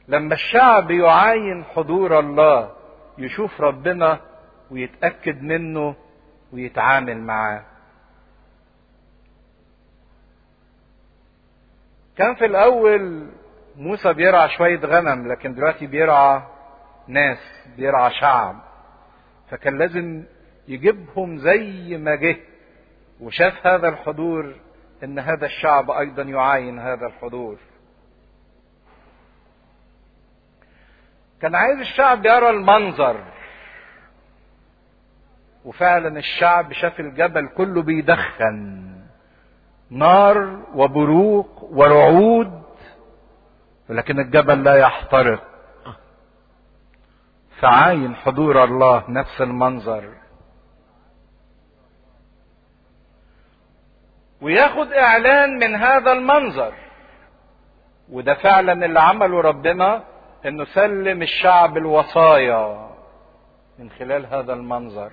لما الشعب يعاين حضور الله يشوف ربنا ويتأكد منه ويتعامل معاه كان في الأول موسى بيرعى شوية غنم لكن دلوقتي بيرعى ناس بيرعى شعب فكان لازم يجيبهم زي ما جه وشاف هذا الحضور ان هذا الشعب ايضا يعاين هذا الحضور كان عايز الشعب يرى المنظر وفعلا الشعب شاف الجبل كله بيدخن نار وبروق ورعود ولكن الجبل لا يحترق فعاين حضور الله نفس المنظر وياخد اعلان من هذا المنظر وده فعلا اللي عمله ربنا انه سلم الشعب الوصايا من خلال هذا المنظر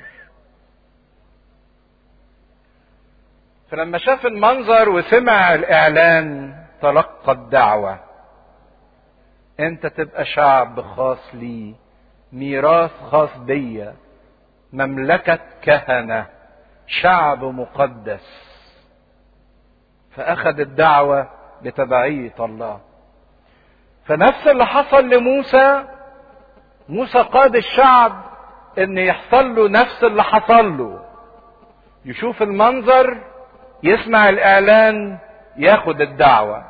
فلما شاف المنظر وسمع الاعلان تلقى الدعوه انت تبقى شعب خاص لي ميراث خاص بيا مملكه كهنه شعب مقدس فاخذ الدعوه بتبعيه الله فنفس اللي حصل لموسى موسى قاد الشعب ان يحصل له نفس اللي حصل له يشوف المنظر يسمع الاعلان ياخد الدعوه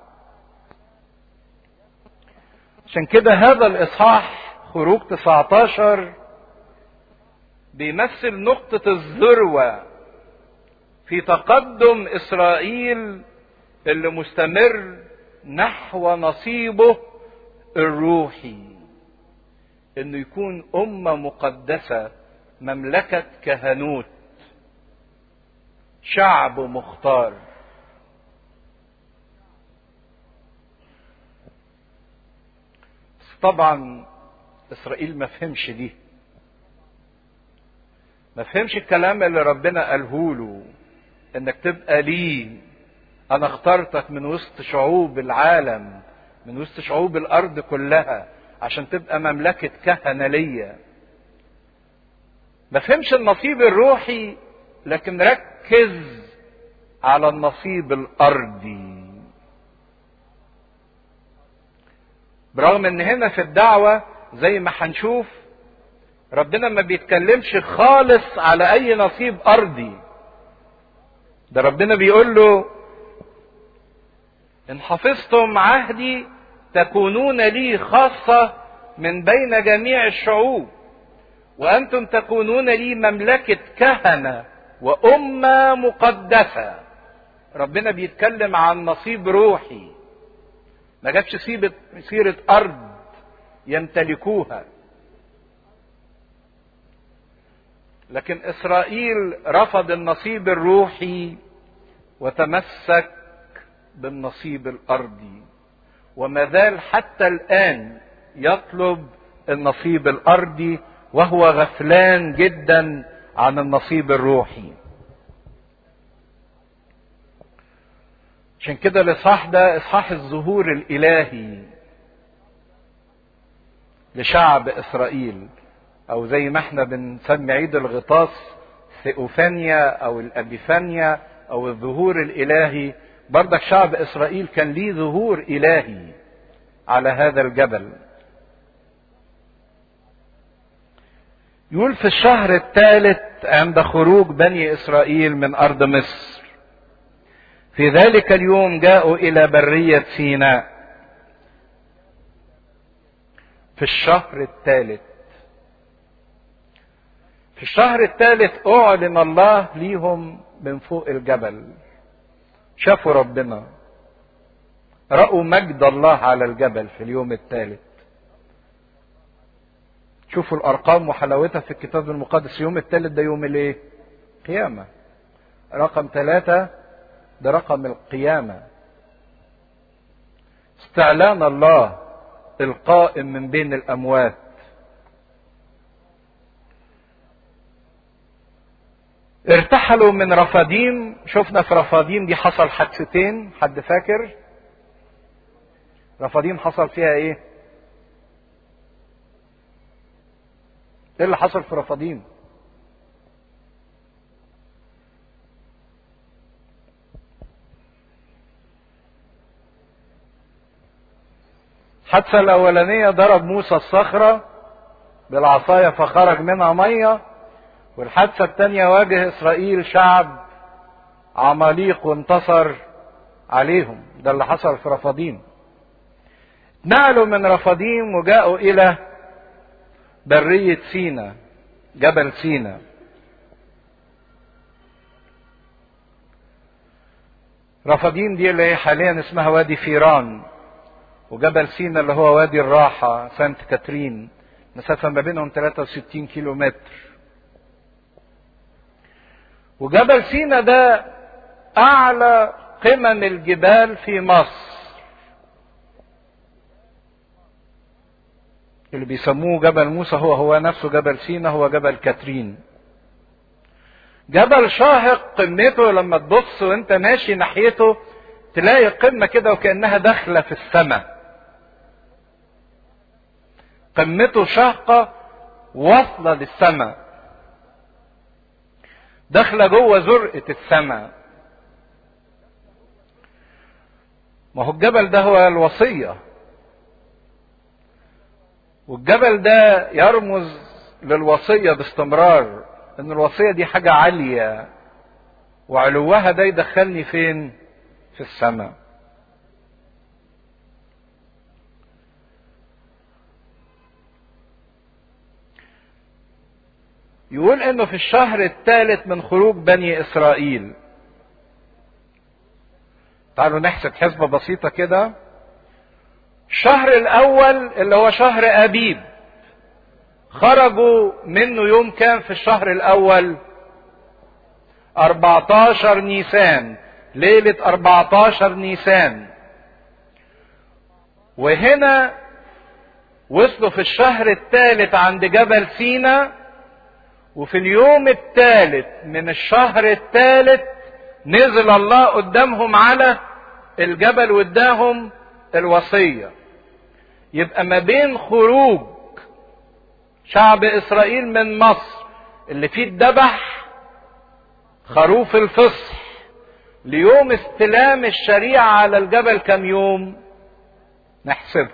عشان كده هذا الاصحاح خروج 19 بيمثل نقطه الذروه في تقدم اسرائيل اللي مستمر نحو نصيبه الروحي انه يكون امه مقدسه مملكه كهنوت شعب مختار طبعا اسرائيل ما فهمش دي ما فهمش الكلام اللي ربنا قاله له انك تبقى لي انا اخترتك من وسط شعوب العالم من وسط شعوب الارض كلها عشان تبقى مملكة كهنة ليا ما فهمش النصيب الروحي لكن ركز على النصيب الارضي برغم ان هنا في الدعوة زي ما هنشوف ربنا ما بيتكلمش خالص على اي نصيب ارضي ده ربنا بيقول له ان حفظتم عهدي تكونون لي خاصة من بين جميع الشعوب وانتم تكونون لي مملكة كهنة وامة مقدسة ربنا بيتكلم عن نصيب روحي ما جابش سيرة سيرة ارض يمتلكوها لكن اسرائيل رفض النصيب الروحي وتمسك بالنصيب الارضي وما زال حتى الان يطلب النصيب الارضي وهو غفلان جدا عن النصيب الروحي عشان كده الاصحاح ده اصحاح الظهور الالهي لشعب اسرائيل او زي ما احنا بنسمي عيد الغطاس ثيوفانيا او الابيفانيا او الظهور الالهي برضك شعب اسرائيل كان ليه ظهور الهي على هذا الجبل يقول في الشهر الثالث عند خروج بني اسرائيل من ارض مصر في ذلك اليوم جاءوا الى بريه سيناء في الشهر الثالث في الشهر الثالث اعلن الله ليهم من فوق الجبل شافوا ربنا رأوا مجد الله على الجبل في اليوم الثالث شوفوا الأرقام وحلاوتها في الكتاب المقدس اليوم الثالث ده يوم الايه؟ قيامة رقم ثلاثة ده رقم القيامة استعلان الله القائم من بين الأموات ارتحلوا من رفاديم شفنا في رفاديم دي حصل حادثتين حد فاكر رفاديم حصل فيها ايه ايه اللي حصل في رفاديم الحادثة الأولانية ضرب موسى الصخرة بالعصاية فخرج منها مية والحادثة الثانية واجه إسرائيل شعب عماليق وانتصر عليهم ده اللي حصل في رفاديم نقلوا من رفاديم وجاءوا إلى برية سينا جبل سينا رفاديم دي اللي هي حاليا اسمها وادي فيران وجبل سينا اللي هو وادي الراحة سانت كاترين مسافة ما بينهم 63 كيلو متر وجبل سينا ده أعلى قمم الجبال في مصر اللي بيسموه جبل موسى هو هو نفسه جبل سينا هو جبل كاترين جبل شاهق قمته لما تبص وانت ماشي ناحيته تلاقي قمة كده وكأنها داخلة في السماء قمته شاهقة واصلة للسماء داخلة جوه زرقة السماء ما هو الجبل ده هو الوصية والجبل ده يرمز للوصية باستمرار ان الوصية دي حاجة عالية وعلوها ده يدخلني فين في السماء يقول انه في الشهر الثالث من خروج بني اسرائيل تعالوا نحسب حسبة بسيطة كده الشهر الاول اللي هو شهر ابيب خرجوا منه يوم كام في الشهر الاول 14 نيسان ليلة 14 نيسان وهنا وصلوا في الشهر الثالث عند جبل سينا وفي اليوم الثالث من الشهر الثالث نزل الله قدامهم على الجبل واداهم الوصية يبقى ما بين خروج شعب اسرائيل من مصر اللي فيه الذبح خروف الفصح ليوم استلام الشريعة على الجبل كم يوم نحسبه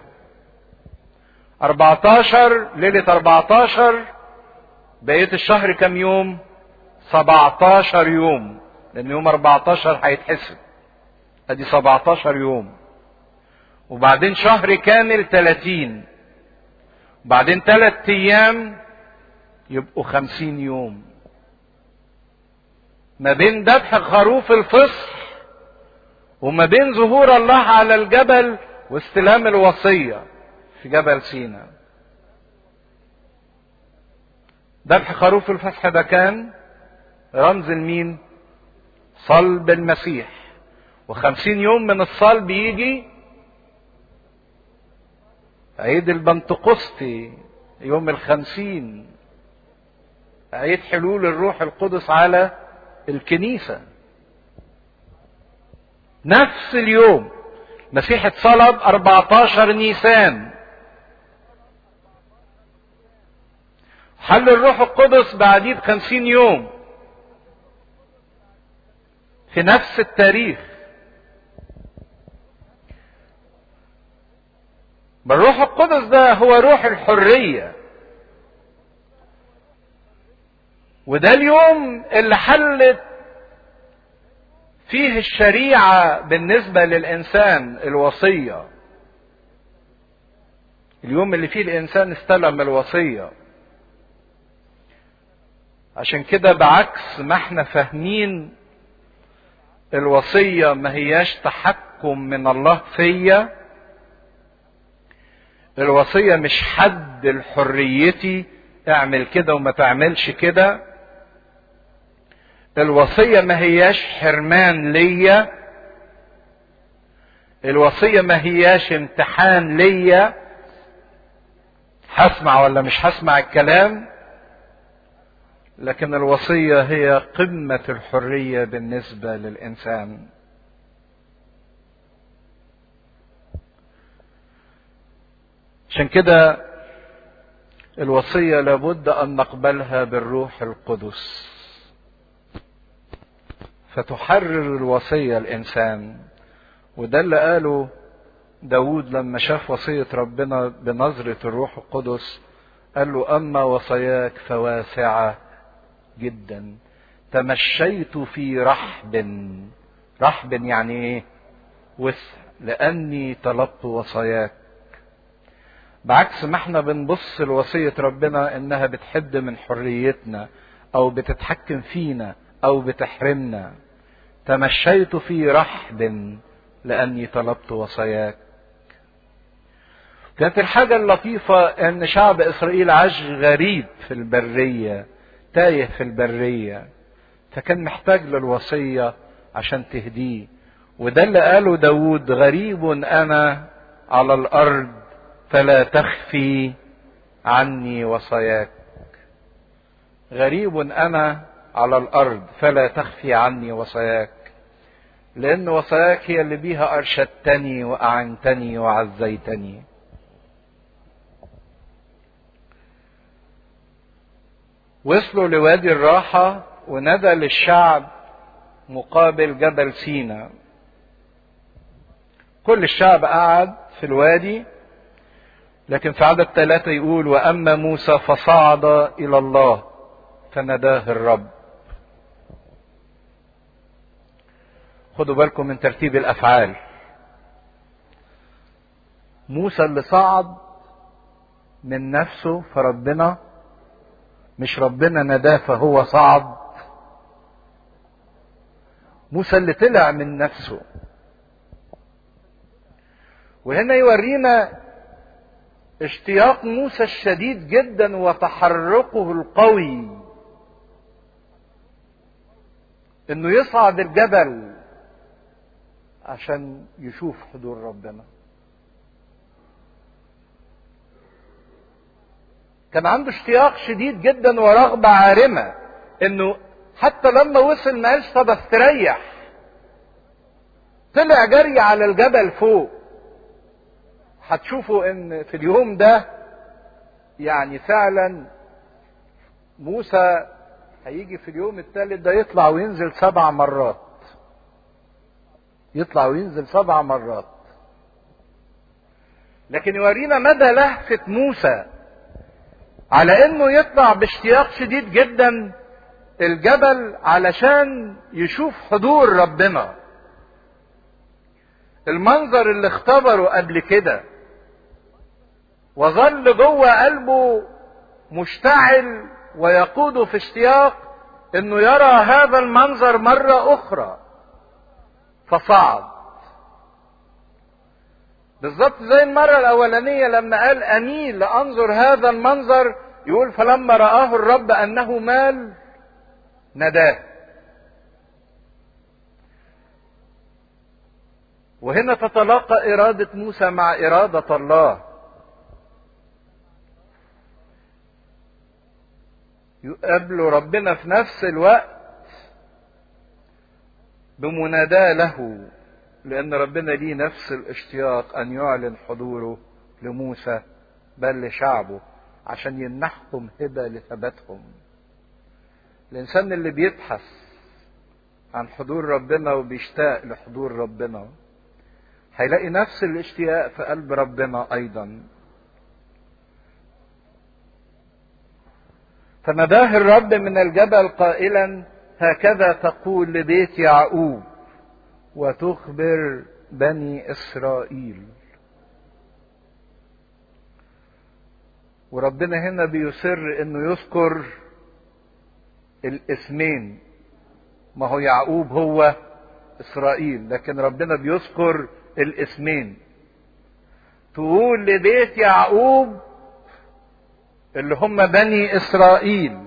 14 ليلة 14 بقية الشهر كم يوم 17 يوم لان يوم 14 هيتحسب ادي 17 يوم وبعدين شهر كامل 30 وبعدين ثلاث ايام يبقوا 50 يوم ما بين ذبح خروف الفصح وما بين ظهور الله على الجبل واستلام الوصية في جبل سينا ذبح خروف الفصح ده كان رمز المين صلب المسيح وخمسين يوم من الصلب يجي عيد البنتقسطي يوم الخمسين عيد حلول الروح القدس على الكنيسة نفس اليوم مسيح اتصلب 14 نيسان حل الروح القدس بعديه بخمسين يوم في نفس التاريخ بالروح القدس ده هو روح الحرية وده اليوم اللي حلت فيه الشريعة بالنسبة للإنسان الوصية اليوم اللي فيه الإنسان استلم الوصية عشان كده بعكس ما احنا فاهمين الوصية ما هياش تحكم من الله فيا الوصية مش حد لحريتي اعمل كده وما تعملش كده الوصية ما هياش حرمان ليا الوصية ما هياش امتحان ليا هسمع ولا مش هسمع الكلام لكن الوصية هي قمة الحرية بالنسبة للإنسان عشان كده الوصية لابد أن نقبلها بالروح القدس فتحرر الوصية الإنسان وده اللي قاله داود لما شاف وصية ربنا بنظرة الروح القدس قال له أما وصاياك فواسعة جدا تمشيت في رحب رحب يعني ايه وسع لأني طلبت وصاياك بعكس ما احنا بنبص لوصية ربنا انها بتحد من حريتنا او بتتحكم فينا او بتحرمنا تمشيت في رحب لاني طلبت وصاياك كانت الحاجة اللطيفة ان شعب اسرائيل عاش غريب في البرية تايه في البرية فكان محتاج للوصية عشان تهديه وده اللي قاله داود غريب انا على الارض فلا تخفي عني وصاياك غريب انا على الارض فلا تخفي عني وصاياك لان وصاياك هي اللي بيها ارشدتني واعنتني وعزيتني وصلوا لوادي الراحة ونادى للشعب مقابل جبل سينا كل الشعب قعد في الوادي لكن في عدد ثلاثة يقول وأما موسى فصعد إلى الله فناداه الرب خدوا بالكم من ترتيب الأفعال موسى اللي صعد من نفسه فربنا مش ربنا نداه فهو صعد موسى اللي طلع من نفسه وهنا يورينا اشتياق موسى الشديد جدا وتحركه القوي انه يصعد الجبل عشان يشوف حضور ربنا كان عنده اشتياق شديد جدا ورغبة عارمة انه حتى لما وصل ما قالش طب استريح طلع جري على الجبل فوق هتشوفوا ان في اليوم ده يعني فعلا موسى هيجي في اليوم الثالث ده يطلع وينزل سبع مرات يطلع وينزل سبع مرات لكن يورينا مدى لهفة موسى على انه يطلع باشتياق شديد جدا الجبل علشان يشوف حضور ربنا المنظر اللي اختبره قبل كده وظل جوه قلبه مشتعل ويقوده في اشتياق انه يرى هذا المنظر مرة اخرى فصعد بالظبط زي المرة الاولانية لما قال اميل لانظر هذا المنظر يقول فلما رآه الرب انه مال نداه وهنا تتلاقى إرادة موسى مع إرادة الله يقابلوا ربنا في نفس الوقت بمناداة له لأن ربنا ليه نفس الاشتياق أن يعلن حضوره لموسى بل لشعبه عشان يمنحهم هبة لثباتهم الإنسان اللي بيبحث عن حضور ربنا وبيشتاق لحضور ربنا هيلاقي نفس الاشتياق في قلب ربنا ايضا فنداه الرب من الجبل قائلا هكذا تقول لبيت يعقوب وتخبر بني اسرائيل وربنا هنا بيصر انه يذكر الاسمين ما هو يعقوب هو اسرائيل لكن ربنا بيذكر الاسمين تقول لبيت يعقوب اللي هم بني اسرائيل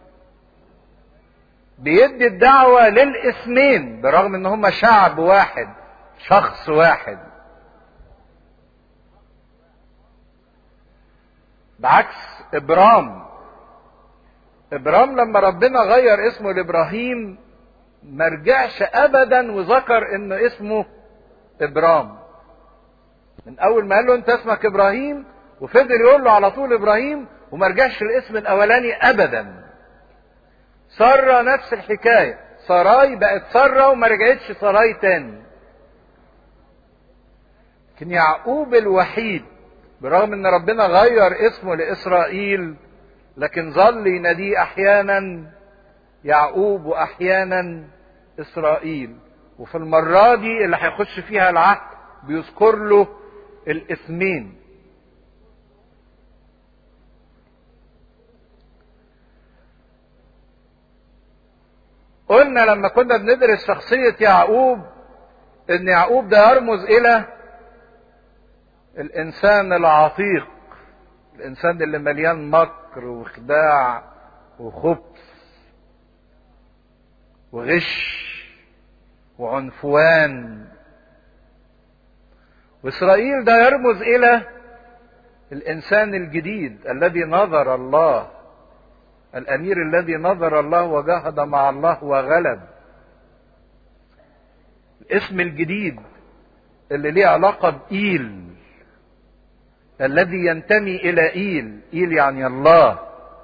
بيدي الدعوة للاسمين برغم ان هم شعب واحد شخص واحد بعكس ابرام ابرام لما ربنا غير اسمه لابراهيم ما رجعش ابدا وذكر ان اسمه ابرام من اول ما قال له انت اسمك ابراهيم وفضل يقول له على طول ابراهيم وما رجعش الاسم الاولاني ابدا سارة نفس الحكاية سراي بقت سارة وما رجعتش سراي تاني لكن يعقوب الوحيد برغم ان ربنا غير اسمه لاسرائيل لكن ظل يناديه احيانا يعقوب واحيانا اسرائيل وفي المرة دي اللي هيخش فيها العهد بيذكر له الاسمين قلنا لما كنا بندرس شخصية يعقوب ان يعقوب ده يرمز الى الانسان العتيق الانسان اللي مليان مكر وخداع وخبث وغش وعنفوان واسرائيل ده يرمز الى الانسان الجديد الذي نظر الله الامير الذي نظر الله وجاهد مع الله وغلب الاسم الجديد اللي ليه علاقه بايل الذي ينتمي الى ايل ايل يعني الله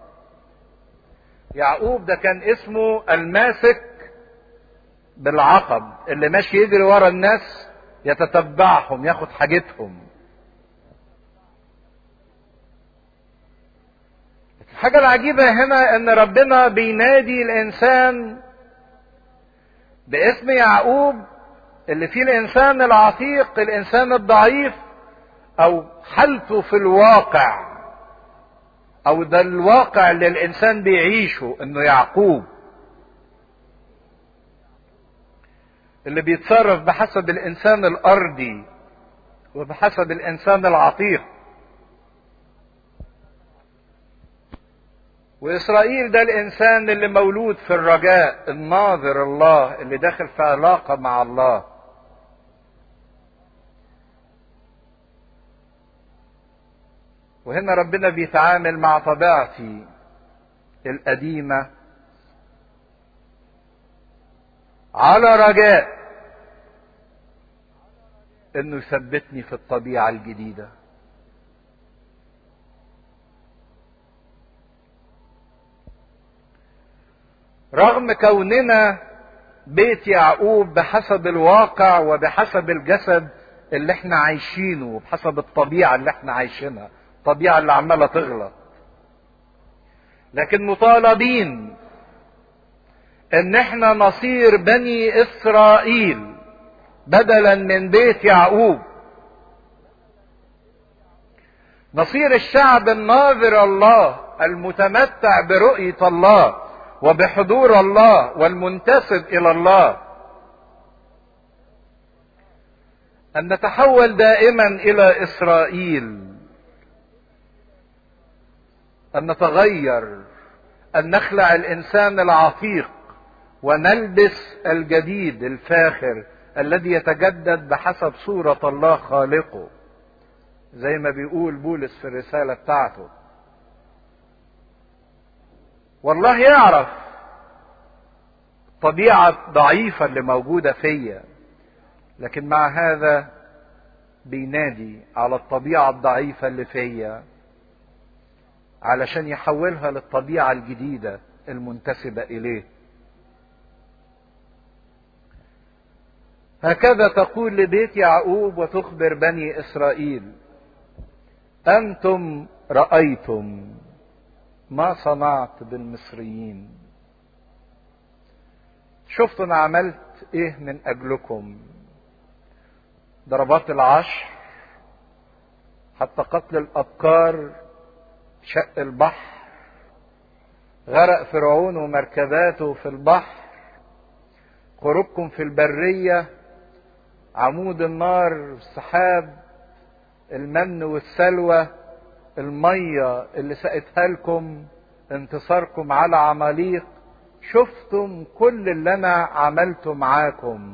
يعقوب ده كان اسمه الماسك بالعقب اللي ماشي يجري ورا الناس يتتبعهم ياخد حاجتهم الحاجة العجيبة هنا ان ربنا بينادي الانسان باسم يعقوب اللي فيه الانسان العتيق الانسان الضعيف او حالته في الواقع او ده الواقع اللي الانسان بيعيشه انه يعقوب اللي بيتصرف بحسب الانسان الارضي وبحسب الانسان العتيق واسرائيل ده الانسان اللي مولود في الرجاء الناظر الله اللي داخل في علاقه مع الله وهنا ربنا بيتعامل مع طبيعتي القديمه على رجاء انه يثبتني في الطبيعه الجديده رغم كوننا بيت يعقوب بحسب الواقع وبحسب الجسد اللي احنا عايشينه وبحسب الطبيعه اللي احنا عايشينها الطبيعه اللي عماله تغلط لكن مطالبين ان احنا نصير بني اسرائيل بدلا من بيت يعقوب نصير الشعب الناظر الله المتمتع برؤية الله وبحضور الله والمنتسب الى الله ان نتحول دائما الى اسرائيل ان نتغير ان نخلع الانسان العتيق ونلبس الجديد الفاخر الذي يتجدد بحسب صورة الله خالقه زي ما بيقول بولس في الرسالة بتاعته والله يعرف الطبيعة ضعيفة اللي موجودة فيا لكن مع هذا بينادي على الطبيعة الضعيفة اللي فيا علشان يحولها للطبيعة الجديدة المنتسبة إليه هكذا تقول لبيت يعقوب وتخبر بني اسرائيل انتم رايتم ما صنعت بالمصريين شفتوا انا عملت ايه من اجلكم ضربات العشر حتى قتل الابكار شق البحر غرق فرعون ومركباته في البحر خروجكم في البريه عمود النار السحاب المن والسلوى المية اللي سقتها لكم انتصاركم على عماليق شفتم كل اللي انا عملته معاكم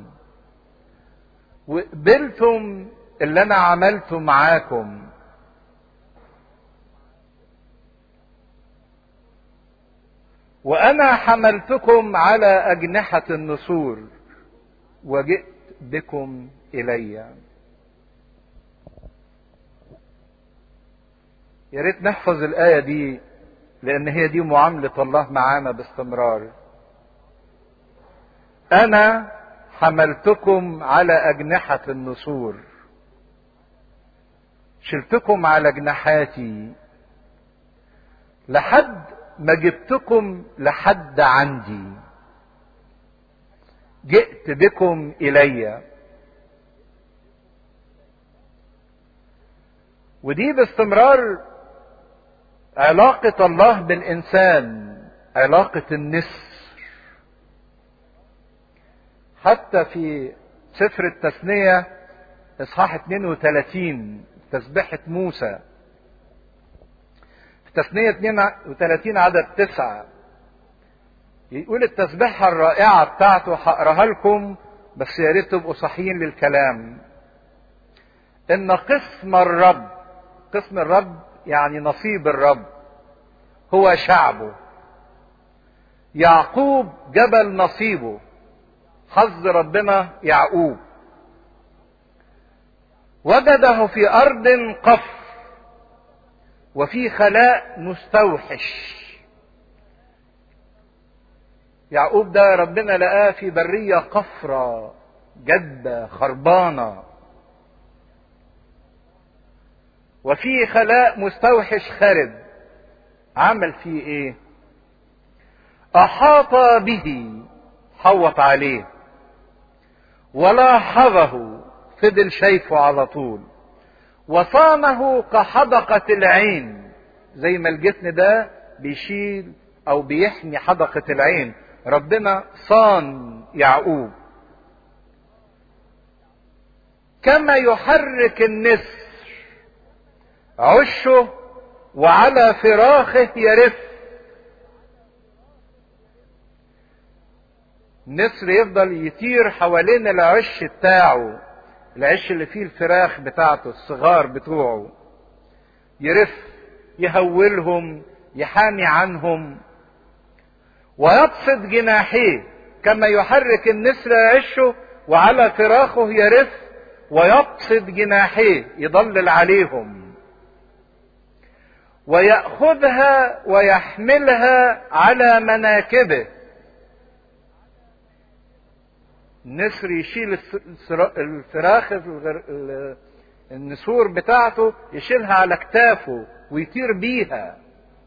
وقبلتم اللي انا عملته معاكم وانا حملتكم على اجنحة النسور وجئت بكم الي يا ريت نحفظ الايه دي لان هي دي معاملة الله معانا باستمرار انا حملتكم على اجنحة النسور شلتكم على جناحاتي لحد ما جبتكم لحد عندي جئت بكم الي ودي باستمرار علاقة الله بالإنسان علاقة النسر حتى في سفر التثنية إصحاح 32 تسبحة موسى في تثنية 32 عدد تسعة يقول التسبحة الرائعة بتاعته هقراها لكم بس يا ريت تبقوا صحيين للكلام إن قسم الرب قسم الرب يعني نصيب الرب هو شعبه يعقوب جبل نصيبه حظ ربنا يعقوب وجده في ارض قفر وفي خلاء مستوحش يعقوب ده ربنا لقاه في برية قفرة جدة خربانة وفي خلاء مستوحش خرب عمل فيه ايه احاط به حوط عليه ولاحظه فضل شايفه على طول وصانه كحدقة العين زي ما الجسم ده بيشيل او بيحمي حدقة العين ربنا صان يعقوب كما يحرك النسر عشه وعلى فراخه يرف النسر يفضل يطير حوالين العش بتاعه العش اللي فيه الفراخ بتاعته الصغار بتوعه يرف يهولهم يحامي عنهم ويبسط جناحيه كما يحرك النسر عشه وعلى فراخه يرف ويبسط جناحيه يضلل عليهم ويأخذها ويحملها على مناكبه النسر يشيل الفراخ النسور بتاعته يشيلها على كتافه ويطير بيها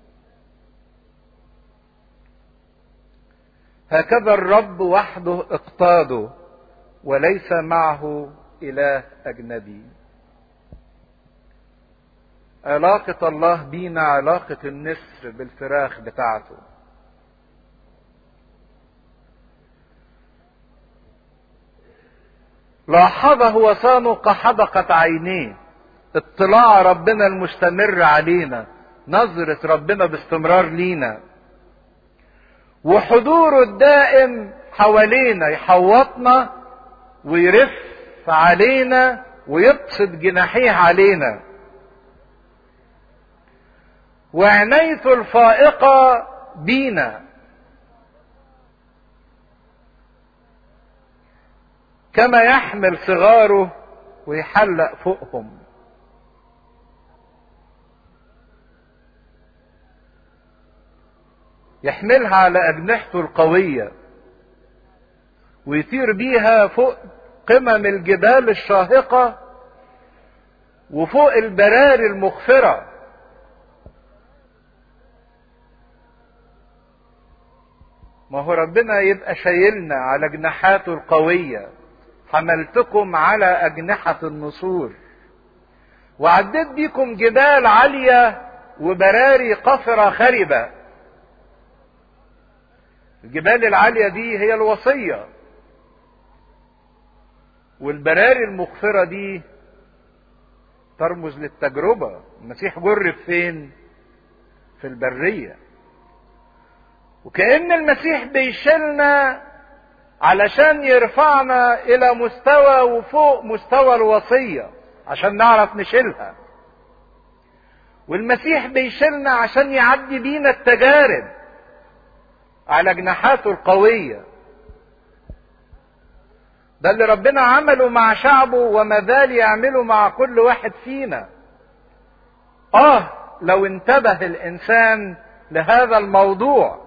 هكذا الرب وحده اقتاده وليس معه اله اجنبي علاقة الله بينا علاقة النسر بالفراخ بتاعته لاحظه وصانه كحدقة عينيه اطلاع ربنا المستمر علينا نظرة ربنا باستمرار لينا وحضوره الدائم حوالينا يحوطنا ويرف علينا ويبسط جناحيه علينا وعنايته الفائقة بينا كما يحمل صغاره ويحلق فوقهم يحملها على أجنحته القوية ويطير بيها فوق قمم الجبال الشاهقة وفوق البراري المغفرة ما هو ربنا يبقى شايلنا على جناحاته القوية حملتكم على أجنحة النسور وعديت بيكم جبال عالية وبراري قفرة خربة الجبال العالية دي هي الوصية والبراري المغفرة دي ترمز للتجربة المسيح جرب فين في البرية وكأن المسيح بيشيلنا علشان يرفعنا إلى مستوى وفوق مستوى الوصية عشان نعرف نشيلها والمسيح بيشيلنا عشان يعدي بينا التجارب على جناحاته القوية ده اللي ربنا عمله مع شعبه وما زال يعمله مع كل واحد فينا اه لو انتبه الانسان لهذا الموضوع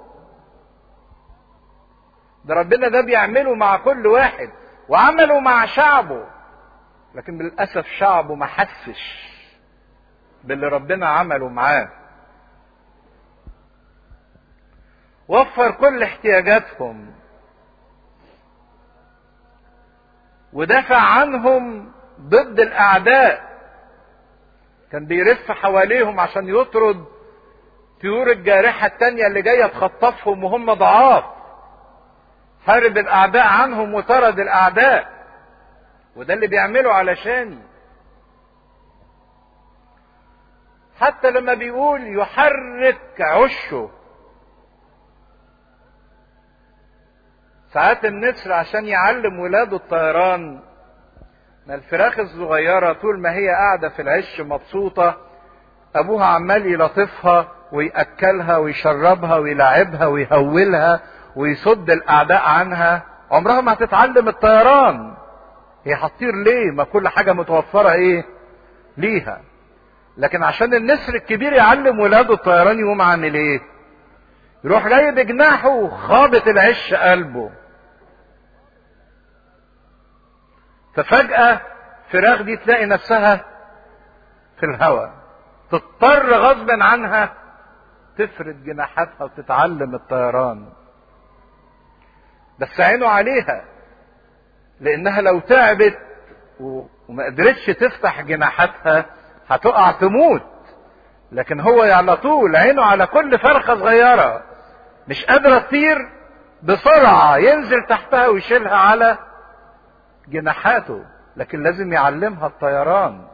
ده ربنا ده بيعمله مع كل واحد وعمله مع شعبه لكن للاسف شعبه ما حسش باللي ربنا عمله معاه وفر كل احتياجاتهم ودافع عنهم ضد الاعداء كان بيرف حواليهم عشان يطرد طيور الجارحة التانية اللي جاية تخطفهم وهم ضعاف حارب الاعداء عنهم وطرد الاعداء وده اللي بيعمله علشاني حتى لما بيقول يحرك عشه ساعات النسر عشان يعلم ولاده الطيران ما الفراخ الصغيرة طول ما هي قاعدة في العش مبسوطة أبوها عمال يلطفها ويأكلها ويشربها ويلعبها ويهولها ويصد الأعداء عنها عمرها ما هتتعلم الطيران هي هتطير ليه ما كل حاجة متوفرة ايه ليها لكن عشان النسر الكبير يعلم ولاده الطيران يقوم عامل ايه يروح جاي بجناحه وخابط العش قلبه ففجأة فراخ دي تلاقي نفسها في الهواء تضطر غصب عنها تفرد جناحاتها وتتعلم الطيران بس عينه عليها لانها لو تعبت وما قدرتش تفتح جناحاتها هتقع تموت لكن هو على طول عينه على كل فرخة صغيرة مش قادرة تطير بسرعة ينزل تحتها ويشيلها على جناحاته لكن لازم يعلمها الطيران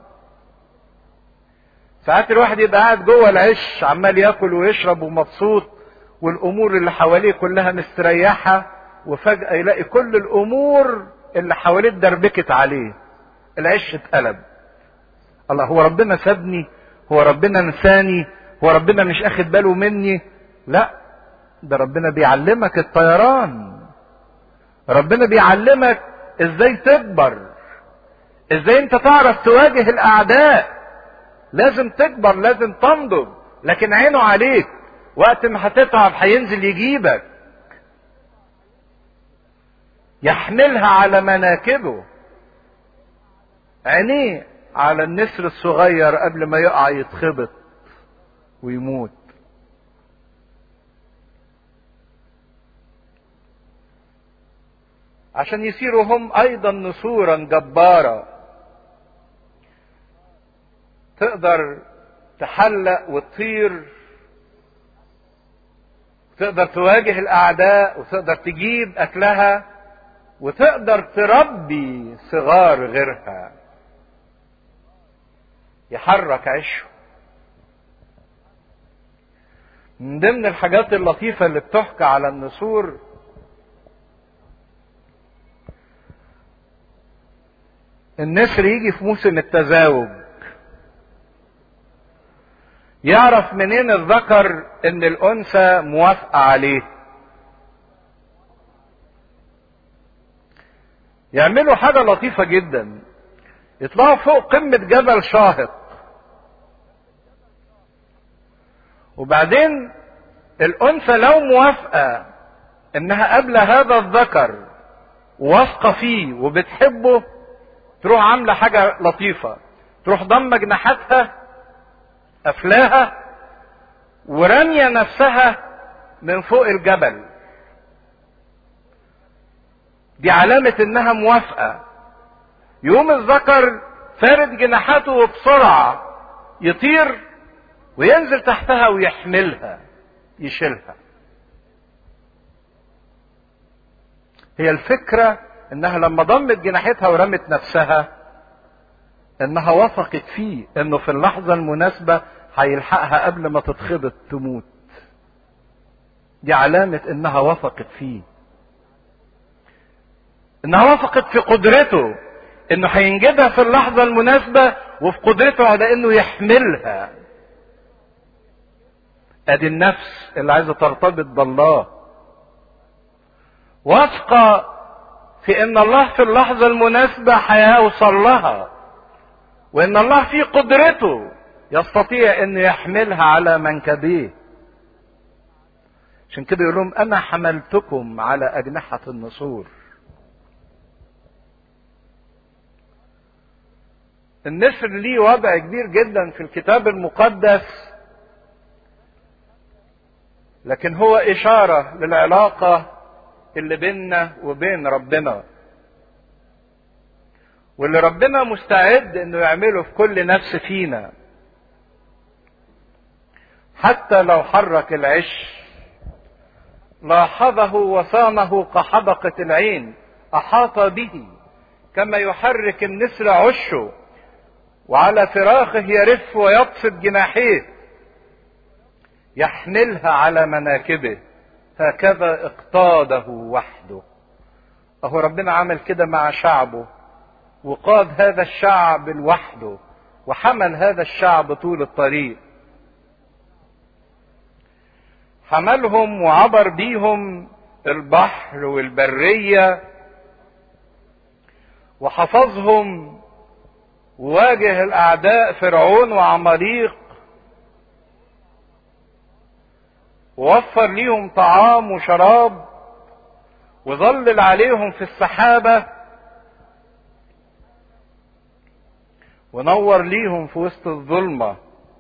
ساعات الواحد يبقى قاعد جوه العش عمال ياكل ويشرب ومبسوط والامور اللي حواليه كلها مستريحه وفجاه يلاقي كل الامور اللي حواليه اتدربكت عليه العش اتقلب الله هو ربنا سابني هو ربنا نساني هو ربنا مش اخد باله مني لا ده ربنا بيعلمك الطيران ربنا بيعلمك ازاي تكبر ازاي انت تعرف تواجه الاعداء لازم تكبر لازم تنضج لكن عينه عليك وقت ما هتتعب هينزل يجيبك يحملها على مناكبه عينيه على النسر الصغير قبل ما يقع يتخبط ويموت عشان يصيروا هم ايضا نسورا جباره تقدر تحلق وتطير تقدر تواجه الاعداء وتقدر تجيب اكلها وتقدر تربي صغار غيرها يحرك عشه من ضمن الحاجات اللطيفه اللي بتحكى على النسور النسر يجي في موسم التزاوج يعرف منين الذكر ان الانثى موافقه عليه يعملوا حاجه لطيفه جدا يطلعوا فوق قمه جبل شاهق وبعدين الانثى لو موافقه انها قبل هذا الذكر واثقه فيه وبتحبه تروح عامله حاجه لطيفه تروح ضمه جناحاتها قفلاها ورميه نفسها من فوق الجبل دي علامة انها موافقة يوم الذكر فارد جناحاته وبسرعة يطير وينزل تحتها ويحملها يشيلها هي الفكرة انها لما ضمت جناحتها ورمت نفسها انها وثقت فيه انه في اللحظة المناسبة هيلحقها قبل ما تتخبط تموت دي علامة انها وثقت فيه انها وثقت في قدرته انه هينجدها في اللحظة المناسبة وفي قدرته على انه يحملها ادي النفس اللي عايزة ترتبط بالله واثقة في ان الله في اللحظة المناسبة هيوصل لها وان الله في قدرته يستطيع انه يحملها على منكبيه عشان كده يقول لهم انا حملتكم على اجنحة النسور النسر ليه وضع كبير جدا في الكتاب المقدس لكن هو اشارة للعلاقة اللي بيننا وبين ربنا واللي ربنا مستعد انه يعمله في كل نفس فينا حتى لو حرك العش لاحظه وصانه كحدقة العين أحاط به كما يحرك النسر عشه وعلى فراخه يرف ويبسط جناحيه يحملها على مناكبه هكذا اقتاده وحده اهو ربنا عمل كده مع شعبه وقاد هذا الشعب لوحده وحمل هذا الشعب طول الطريق حملهم وعبر بيهم البحر والبرية وحفظهم وواجه الأعداء فرعون وعماليق ووفر ليهم طعام وشراب وظلل عليهم في السحابة ونور ليهم في وسط الظلمه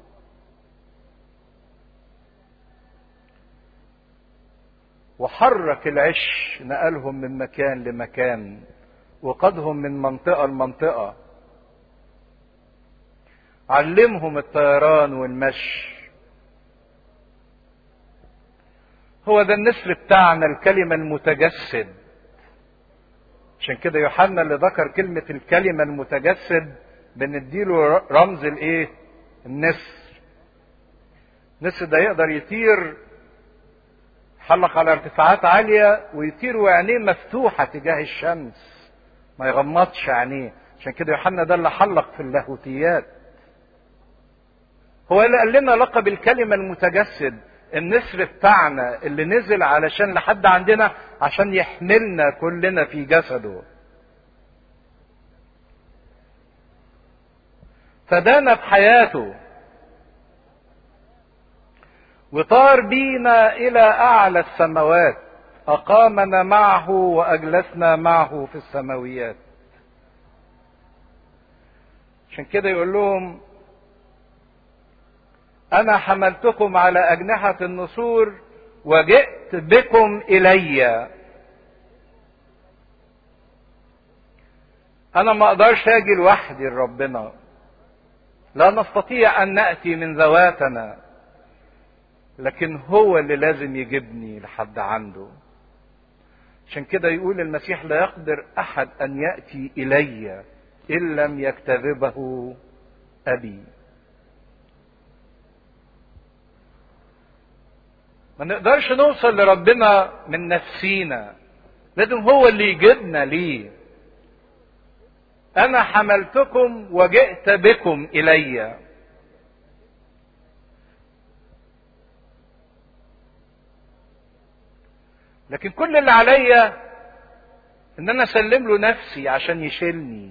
وحرك العش نقلهم من مكان لمكان وقادهم من منطقة لمنطقة علمهم الطيران والمشي هو ده النسر بتاعنا الكلمة المتجسد عشان كده يوحنا اللي ذكر كلمة الكلمة المتجسد بنديله رمز الايه النسر النسر ده يقدر يطير حلق على ارتفاعات عالية ويطير وعينيه مفتوحة تجاه الشمس ما يغمضش عينيه عشان كده يوحنا ده اللي حلق في اللاهوتيات هو اللي قال لنا لقب الكلمة المتجسد النسر بتاعنا اللي نزل علشان لحد عندنا عشان يحملنا كلنا في جسده فدانا بحياته وطار بينا الى اعلى السماوات اقامنا معه واجلسنا معه في السماويات عشان كده يقول لهم انا حملتكم على اجنحة النسور وجئت بكم الي انا ما اقدرش اجي لوحدي لربنا لا نستطيع ان ناتي من ذواتنا لكن هو اللي لازم يجيبني لحد عنده عشان كده يقول المسيح لا يقدر احد ان ياتي الي ان لم يكتذبه ابي ما نقدرش نوصل لربنا من نفسينا لازم هو اللي يجيبنا ليه انا حملتكم وجئت بكم الي لكن كل اللي عليا ان انا اسلم له نفسي عشان يشيلني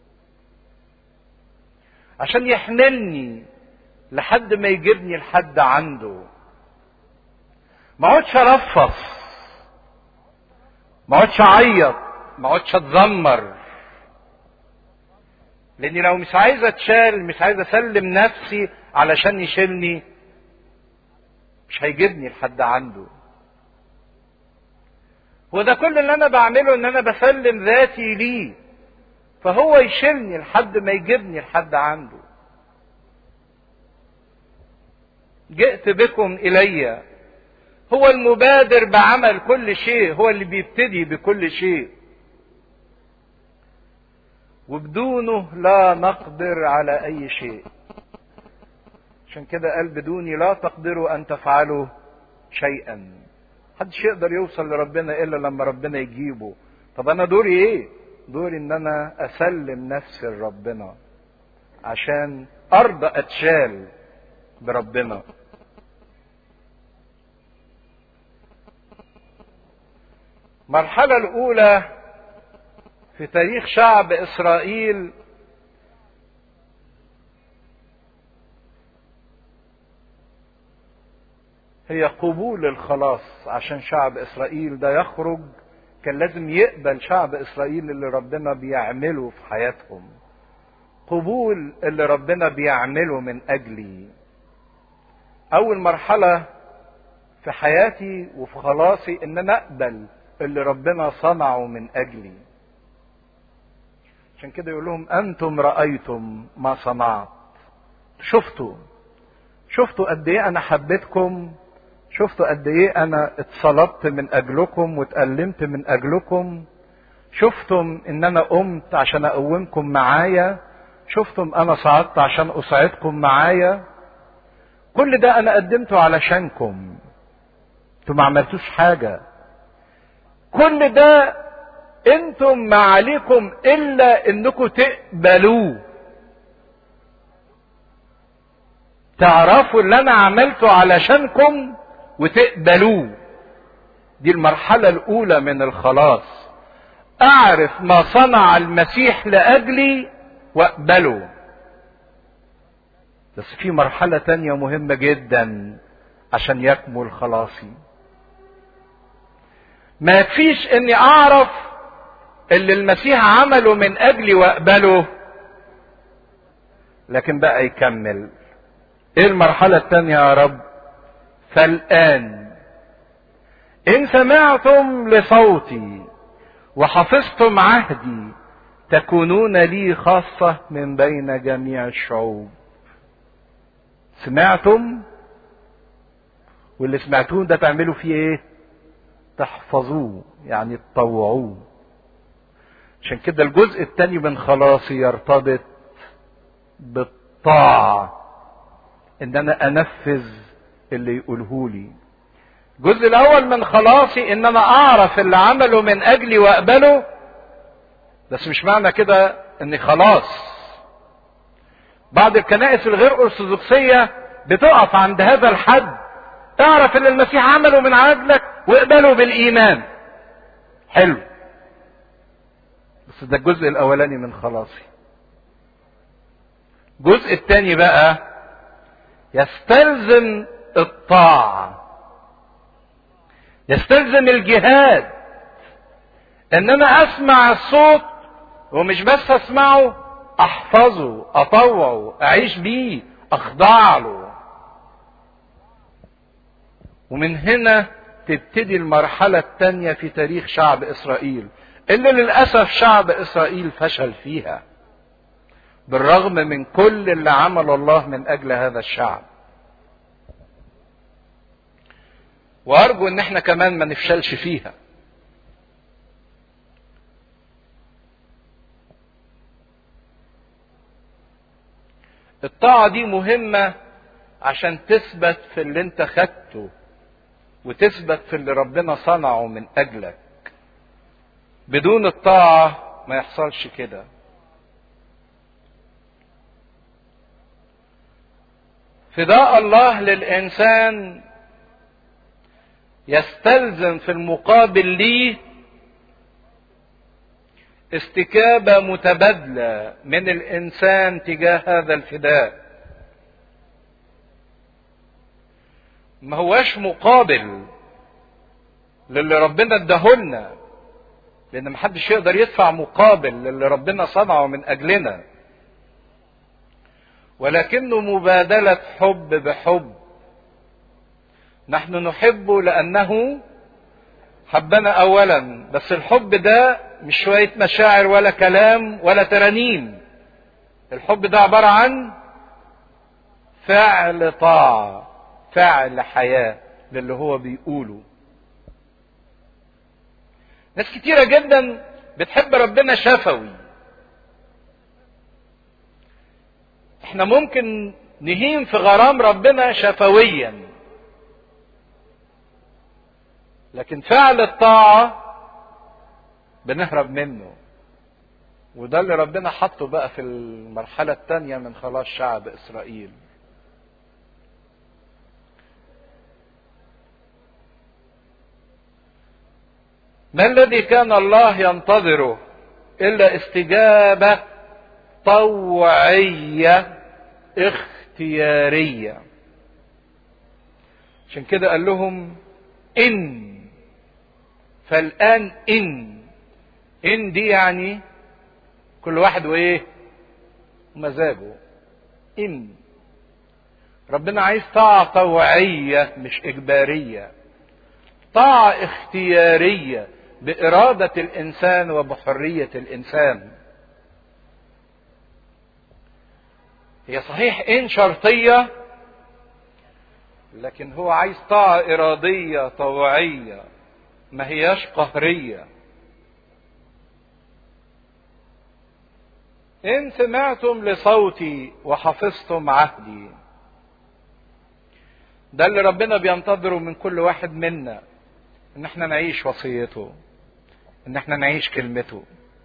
عشان يحملني لحد ما يجيبني لحد عنده ما اقعدش ارفص ما اقعدش اعيط ما اقعدش اتذمر لاني لو مش عايز اتشال مش عايز اسلم نفسي علشان يشيلني مش هيجيبني لحد عنده وده كل اللي انا بعمله ان انا بسلم ذاتي ليه فهو يشيلني لحد ما يجيبني لحد عنده جئت بكم الي هو المبادر بعمل كل شيء هو اللي بيبتدي بكل شيء وبدونه لا نقدر على اي شيء عشان كده قال بدوني لا تقدروا ان تفعلوا شيئا محدش يقدر يوصل لربنا الا لما ربنا يجيبه طب انا دوري ايه دوري ان انا اسلم نفسي لربنا عشان ارضى اتشال بربنا المرحلة الأولى في تاريخ شعب إسرائيل هي قبول الخلاص عشان شعب اسرائيل ده يخرج كان لازم يقبل شعب اسرائيل اللي ربنا بيعمله في حياتهم قبول اللي ربنا بيعمله من اجلي اول مرحله في حياتي وفي خلاصي ان انا اقبل اللي ربنا صنعه من اجلي عشان كده يقول لهم انتم رايتم ما صنعت شفتوا شفتوا قد ايه انا حبيتكم شفتوا قد ايه انا اتصلبت من اجلكم واتألمت من اجلكم شفتم ان انا قمت عشان اقومكم معايا شفتم انا صعدت عشان اساعدكم معايا كل ده انا قدمته علشانكم انتوا ما عملتوش حاجة كل ده انتم ما عليكم الا انكم تقبلوه تعرفوا اللي انا عملته علشانكم وتقبلوه دي المرحلة الاولى من الخلاص اعرف ما صنع المسيح لاجلي واقبله بس في مرحلة تانية مهمة جدا عشان يكمل خلاصي ما فيش اني اعرف اللي المسيح عمله من اجلي واقبله لكن بقى يكمل ايه المرحلة التانية يا رب فالآن إن سمعتم لصوتي وحفظتم عهدي تكونون لي خاصة من بين جميع الشعوب سمعتم واللي سمعتوه ده تعملوا فيه ايه تحفظوه يعني تطوعوه عشان كده الجزء الثاني من خلاصي يرتبط بالطاعة ان انا انفذ اللي يقوله لي الجزء الاول من خلاصي ان انا اعرف اللي عمله من اجلي واقبله بس مش معنى كده اني خلاص بعض الكنائس الغير ارثوذكسيه بتقف عند هذا الحد اعرف اللي المسيح عمله من عدلك واقبله بالايمان حلو بس ده الجزء الاولاني من خلاصي الجزء الثاني بقى يستلزم الطاعة يستلزم الجهاد ان انا اسمع الصوت ومش بس اسمعه احفظه اطوعه اعيش بيه اخضع له ومن هنا تبتدي المرحلة الثانية في تاريخ شعب اسرائيل اللي للأسف شعب اسرائيل فشل فيها بالرغم من كل اللي عمل الله من اجل هذا الشعب وارجو ان احنا كمان ما نفشلش فيها الطاعة دي مهمة عشان تثبت في اللي انت خدته وتثبت في اللي ربنا صنعه من اجلك بدون الطاعة ما يحصلش كده فداء الله للانسان يستلزم في المقابل ليه استكابه متبادله من الانسان تجاه هذا الفداء ما هواش مقابل للي ربنا اداهولنا لان محدش يقدر يدفع مقابل للي ربنا صنعه من اجلنا ولكنه مبادلة حب بحب نحن نحبه لأنه حبنا أولا بس الحب ده مش شوية مشاعر ولا كلام ولا ترانيم الحب ده عبارة عن فعل طاعة فعل حياة للي هو بيقوله ناس كتيرة جدا بتحب ربنا شفوي احنا ممكن نهين في غرام ربنا شفويا لكن فعل الطاعة بنهرب منه وده اللي ربنا حطه بقى في المرحلة الثانية من خلاص شعب إسرائيل ما الذي كان الله ينتظره إلا استجابة طوعية اختيارية عشان كده قال لهم ان فالان ان ان دي يعني كل واحد وايه مزاجه ان ربنا عايز طاعة طوعية مش إجبارية طاعة اختيارية بإرادة الإنسان وبحرية الإنسان هي صحيح إن شرطية لكن هو عايز طاعة إرادية طوعية ما هياش قهرية إن سمعتم لصوتي وحفظتم عهدي ده اللي ربنا بينتظره من كل واحد منا ان احنا نعيش وصيته ان احنا نعيش كلمته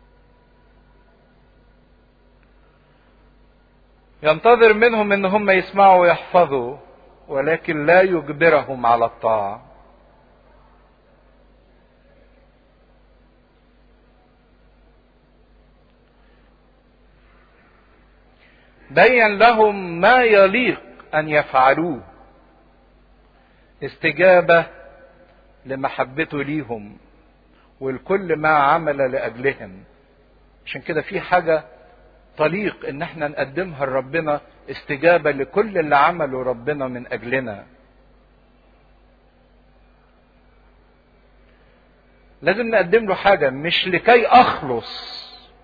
ينتظر منهم ان هم يسمعوا ويحفظوا ولكن لا يجبرهم على الطاعه بين لهم ما يليق ان يفعلوه استجابه لمحبته ليهم والكل ما عمل لاجلهم عشان كده في حاجه طليق ان احنا نقدمها لربنا استجابه لكل اللي عمله ربنا من اجلنا لازم نقدم له حاجه مش لكي اخلص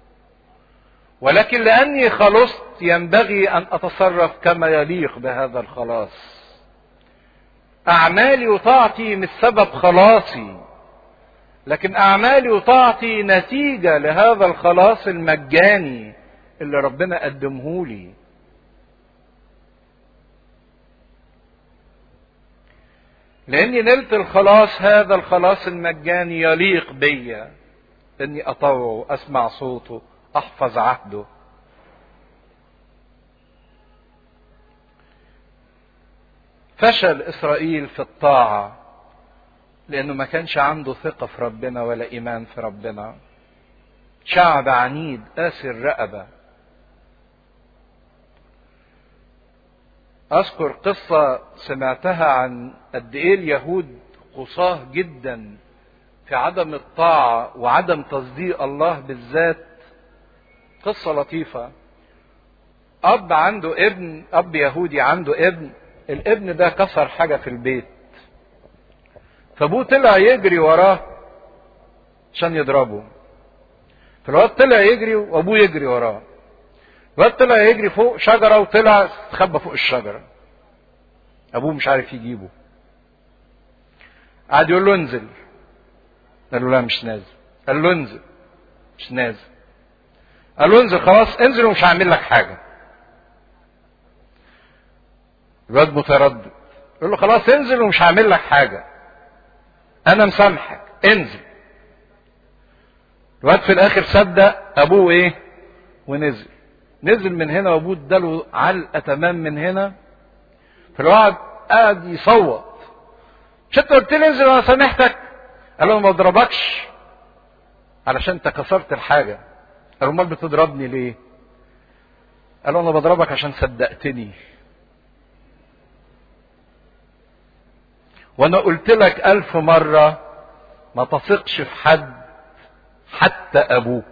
ولكن لاني خلصت ينبغي ان اتصرف كما يليق بهذا الخلاص اعمالي وطاعتي مش سبب خلاصي لكن اعمالي وطاعتي نتيجه لهذا الخلاص المجاني اللي ربنا قدمه لي لاني نلت الخلاص هذا الخلاص المجاني يليق بيا اني اطوعه اسمع صوته احفظ عهده فشل اسرائيل في الطاعه لانه ما كانش عنده ثقه في ربنا ولا ايمان في ربنا شعب عنيد قاسي الرقبه اذكر قصه سمعتها عن قد ايه اليهود قصاه جدا في عدم الطاعه وعدم تصديق الله بالذات قصه لطيفه اب عنده ابن اب يهودي عنده ابن الابن ده كسر حاجه في البيت فابوه طلع يجري وراه عشان يضربه فالواد طلع يجري وابوه يجري وراه الواد طلع يجري فوق شجره وطلع استخبى فوق الشجره ابوه مش عارف يجيبه قعد يقول له انزل قال له لا مش نازل قال له انزل مش نازل قال له انزل خلاص انزل ومش هعمل لك حاجه الواد متردد يقول له خلاص انزل ومش هعمل لك حاجه انا مسامحك انزل الواد في الاخر صدق ابوه ايه ونزل نزل من هنا وابوه اداله علقه تمام من هنا فالواد قعد يصوت مش انت قلت لي انزل وانا سامحتك قال له ما اضربكش علشان انت كسرت الحاجه قال له امال بتضربني ليه قال له انا بضربك عشان صدقتني وانا قلت لك الف مرة ما تثقش في حد حتى ابوك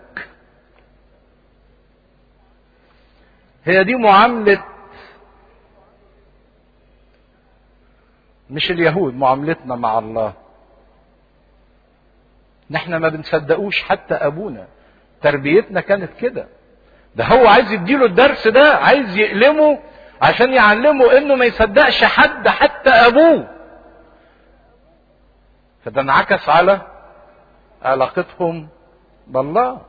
هي دي معاملة مش اليهود معاملتنا مع الله نحن ما بنصدقوش حتى ابونا تربيتنا كانت كده ده هو عايز يديله الدرس ده عايز يقلمه عشان يعلمه انه ما يصدقش حد حتى ابوه فده انعكس على علاقتهم بالله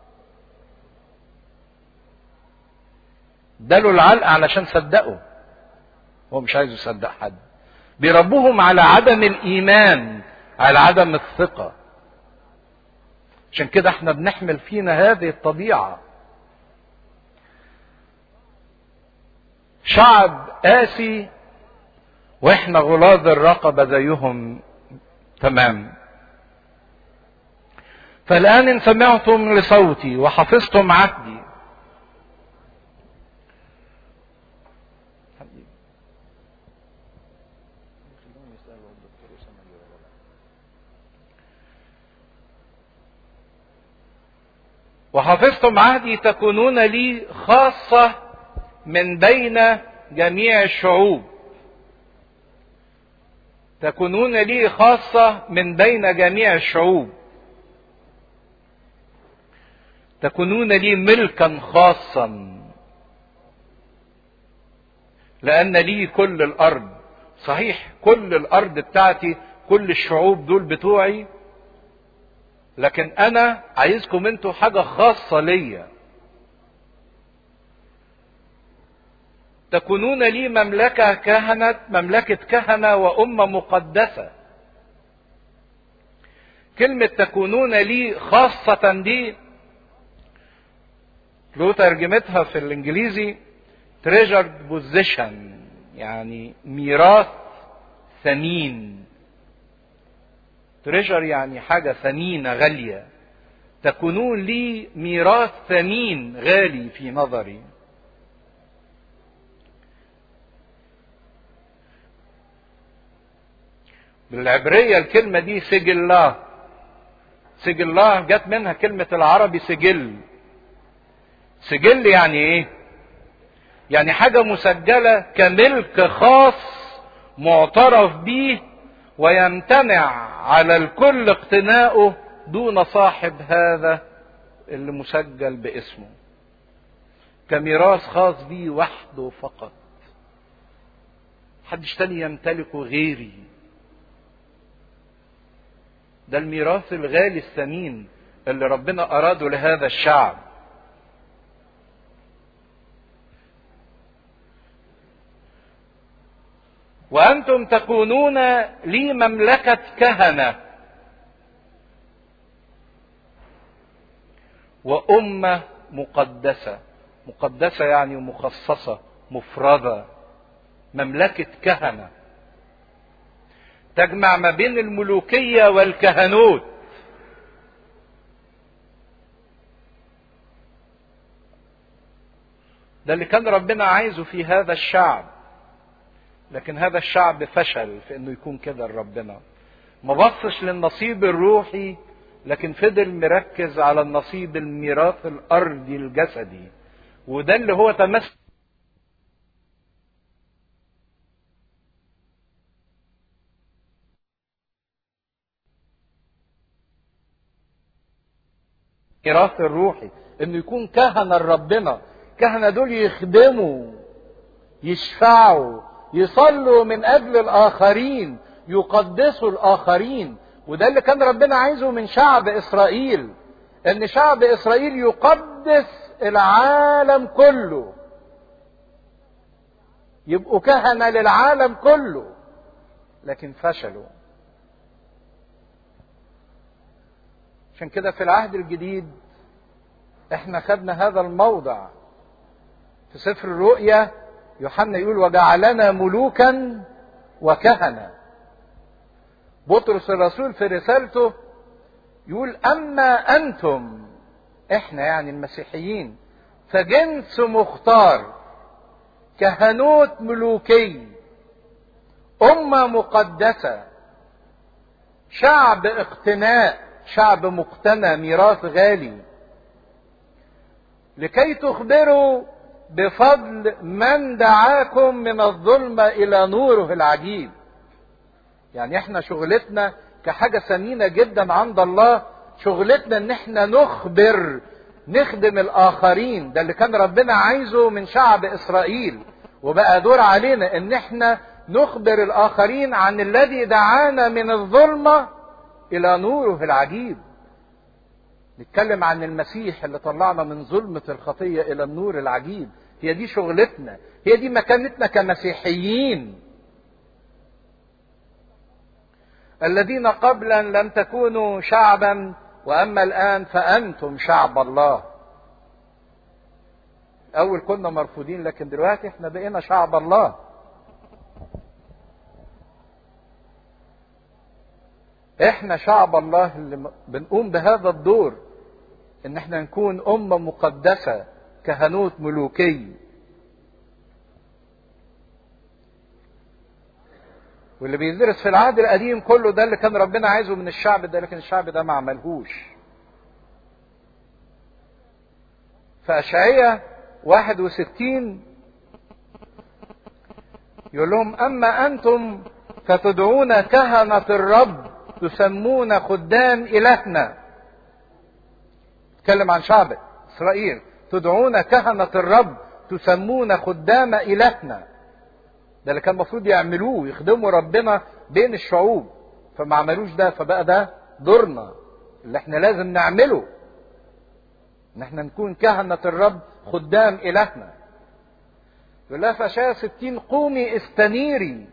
اداله العلقة علشان صدقوا هو مش عايز يصدق حد بيربوهم على عدم الإيمان على عدم الثقة عشان كده احنا بنحمل فينا هذه الطبيعة شعب قاسي واحنا غلاظ الرقبة زيهم تمام فالآن إن سمعتم لصوتي وحفظتم عهدي وحفظتم عهدي تكونون لي خاصة من بين جميع الشعوب تكونون لي خاصة من بين جميع الشعوب تكونون لي ملكا خاصا لأن لي كل الأرض صحيح كل الأرض بتاعتي كل الشعوب دول بتوعي لكن أنا عايزكم انتوا حاجة خاصة ليا تكونون لي مملكة كهنة مملكة كهنة وأمة مقدسة كلمة تكونون لي خاصة دي له ترجمتها في الانجليزي treasured position يعني ميراث ثمين تريجر يعني حاجة ثمينة غالية تكونون لي ميراث ثمين غالي في نظري بالعبرية الكلمة دي سجل الله سجل الله جت منها كلمة العربي سجل سجل يعني ايه يعني حاجة مسجلة كملك خاص معترف به ويمتنع على الكل اقتناؤه دون صاحب هذا اللي مسجل باسمه كميراث خاص بيه وحده فقط محدش تاني يمتلكه غيري ده الميراث الغالي الثمين اللي ربنا أراده لهذا الشعب وأنتم تكونون لي مملكة كهنة وأمة مقدسة مقدسة يعني مخصصة مفردة مملكة كهنة تجمع ما بين الملوكية والكهنوت ده اللي كان ربنا عايزه في هذا الشعب لكن هذا الشعب فشل في انه يكون كده لربنا ما بصش للنصيب الروحي لكن فضل مركز على النصيب الميراث الارضي الجسدي وده اللي هو تمسك الميراث الروحي انه يكون كهنه لربنا كهنه دول يخدموا يشفعوا يصلوا من اجل الاخرين يقدسوا الاخرين وده اللي كان ربنا عايزه من شعب اسرائيل ان شعب اسرائيل يقدس العالم كله يبقوا كهنه للعالم كله لكن فشلوا عشان كده في العهد الجديد احنا خدنا هذا الموضع في سفر الرؤيا يوحنا يقول وجعلنا ملوكا وكهنة بطرس الرسول في رسالته يقول أما أنتم إحنا يعني المسيحيين فجنس مختار كهنوت ملوكي أمة مقدسة شعب اقتناء شعب مقتنى ميراث غالي لكي تخبروا بفضل من دعاكم من الظلمة إلى نوره العجيب يعني احنا شغلتنا كحاجة ثمينة جدا عند الله شغلتنا ان احنا نخبر نخدم الآخرين ده اللي كان ربنا عايزه من شعب إسرائيل وبقى دور علينا ان احنا نخبر الآخرين عن الذي دعانا من الظلمة إلى نوره العجيب نتكلم عن المسيح اللي طلعنا من ظلمة الخطية إلى النور العجيب هي دي شغلتنا هي دي مكانتنا كمسيحيين الذين قبلا لم تكونوا شعبا واما الان فانتم شعب الله اول كنا مرفوضين لكن دلوقتي احنا بقينا شعب الله احنا شعب الله اللي بنقوم بهذا الدور ان احنا نكون امه مقدسه كهنوت ملوكي واللي بيدرس في العهد القديم كله ده اللي كان ربنا عايزه من الشعب ده لكن الشعب ده ما عملهوش فأشعية 61 يقول لهم أما أنتم فتدعون كهنة الرب تسمون خدام إلهنا تكلم عن شعب إسرائيل تدعون كهنة الرب تسمون خدام إلهنا ده اللي كان المفروض يعملوه يخدموا ربنا بين الشعوب فما عملوش ده فبقى ده دورنا اللي احنا لازم نعمله ان احنا نكون كهنة الرب خدام إلهنا يقول لها فشاة ستين قومي استنيري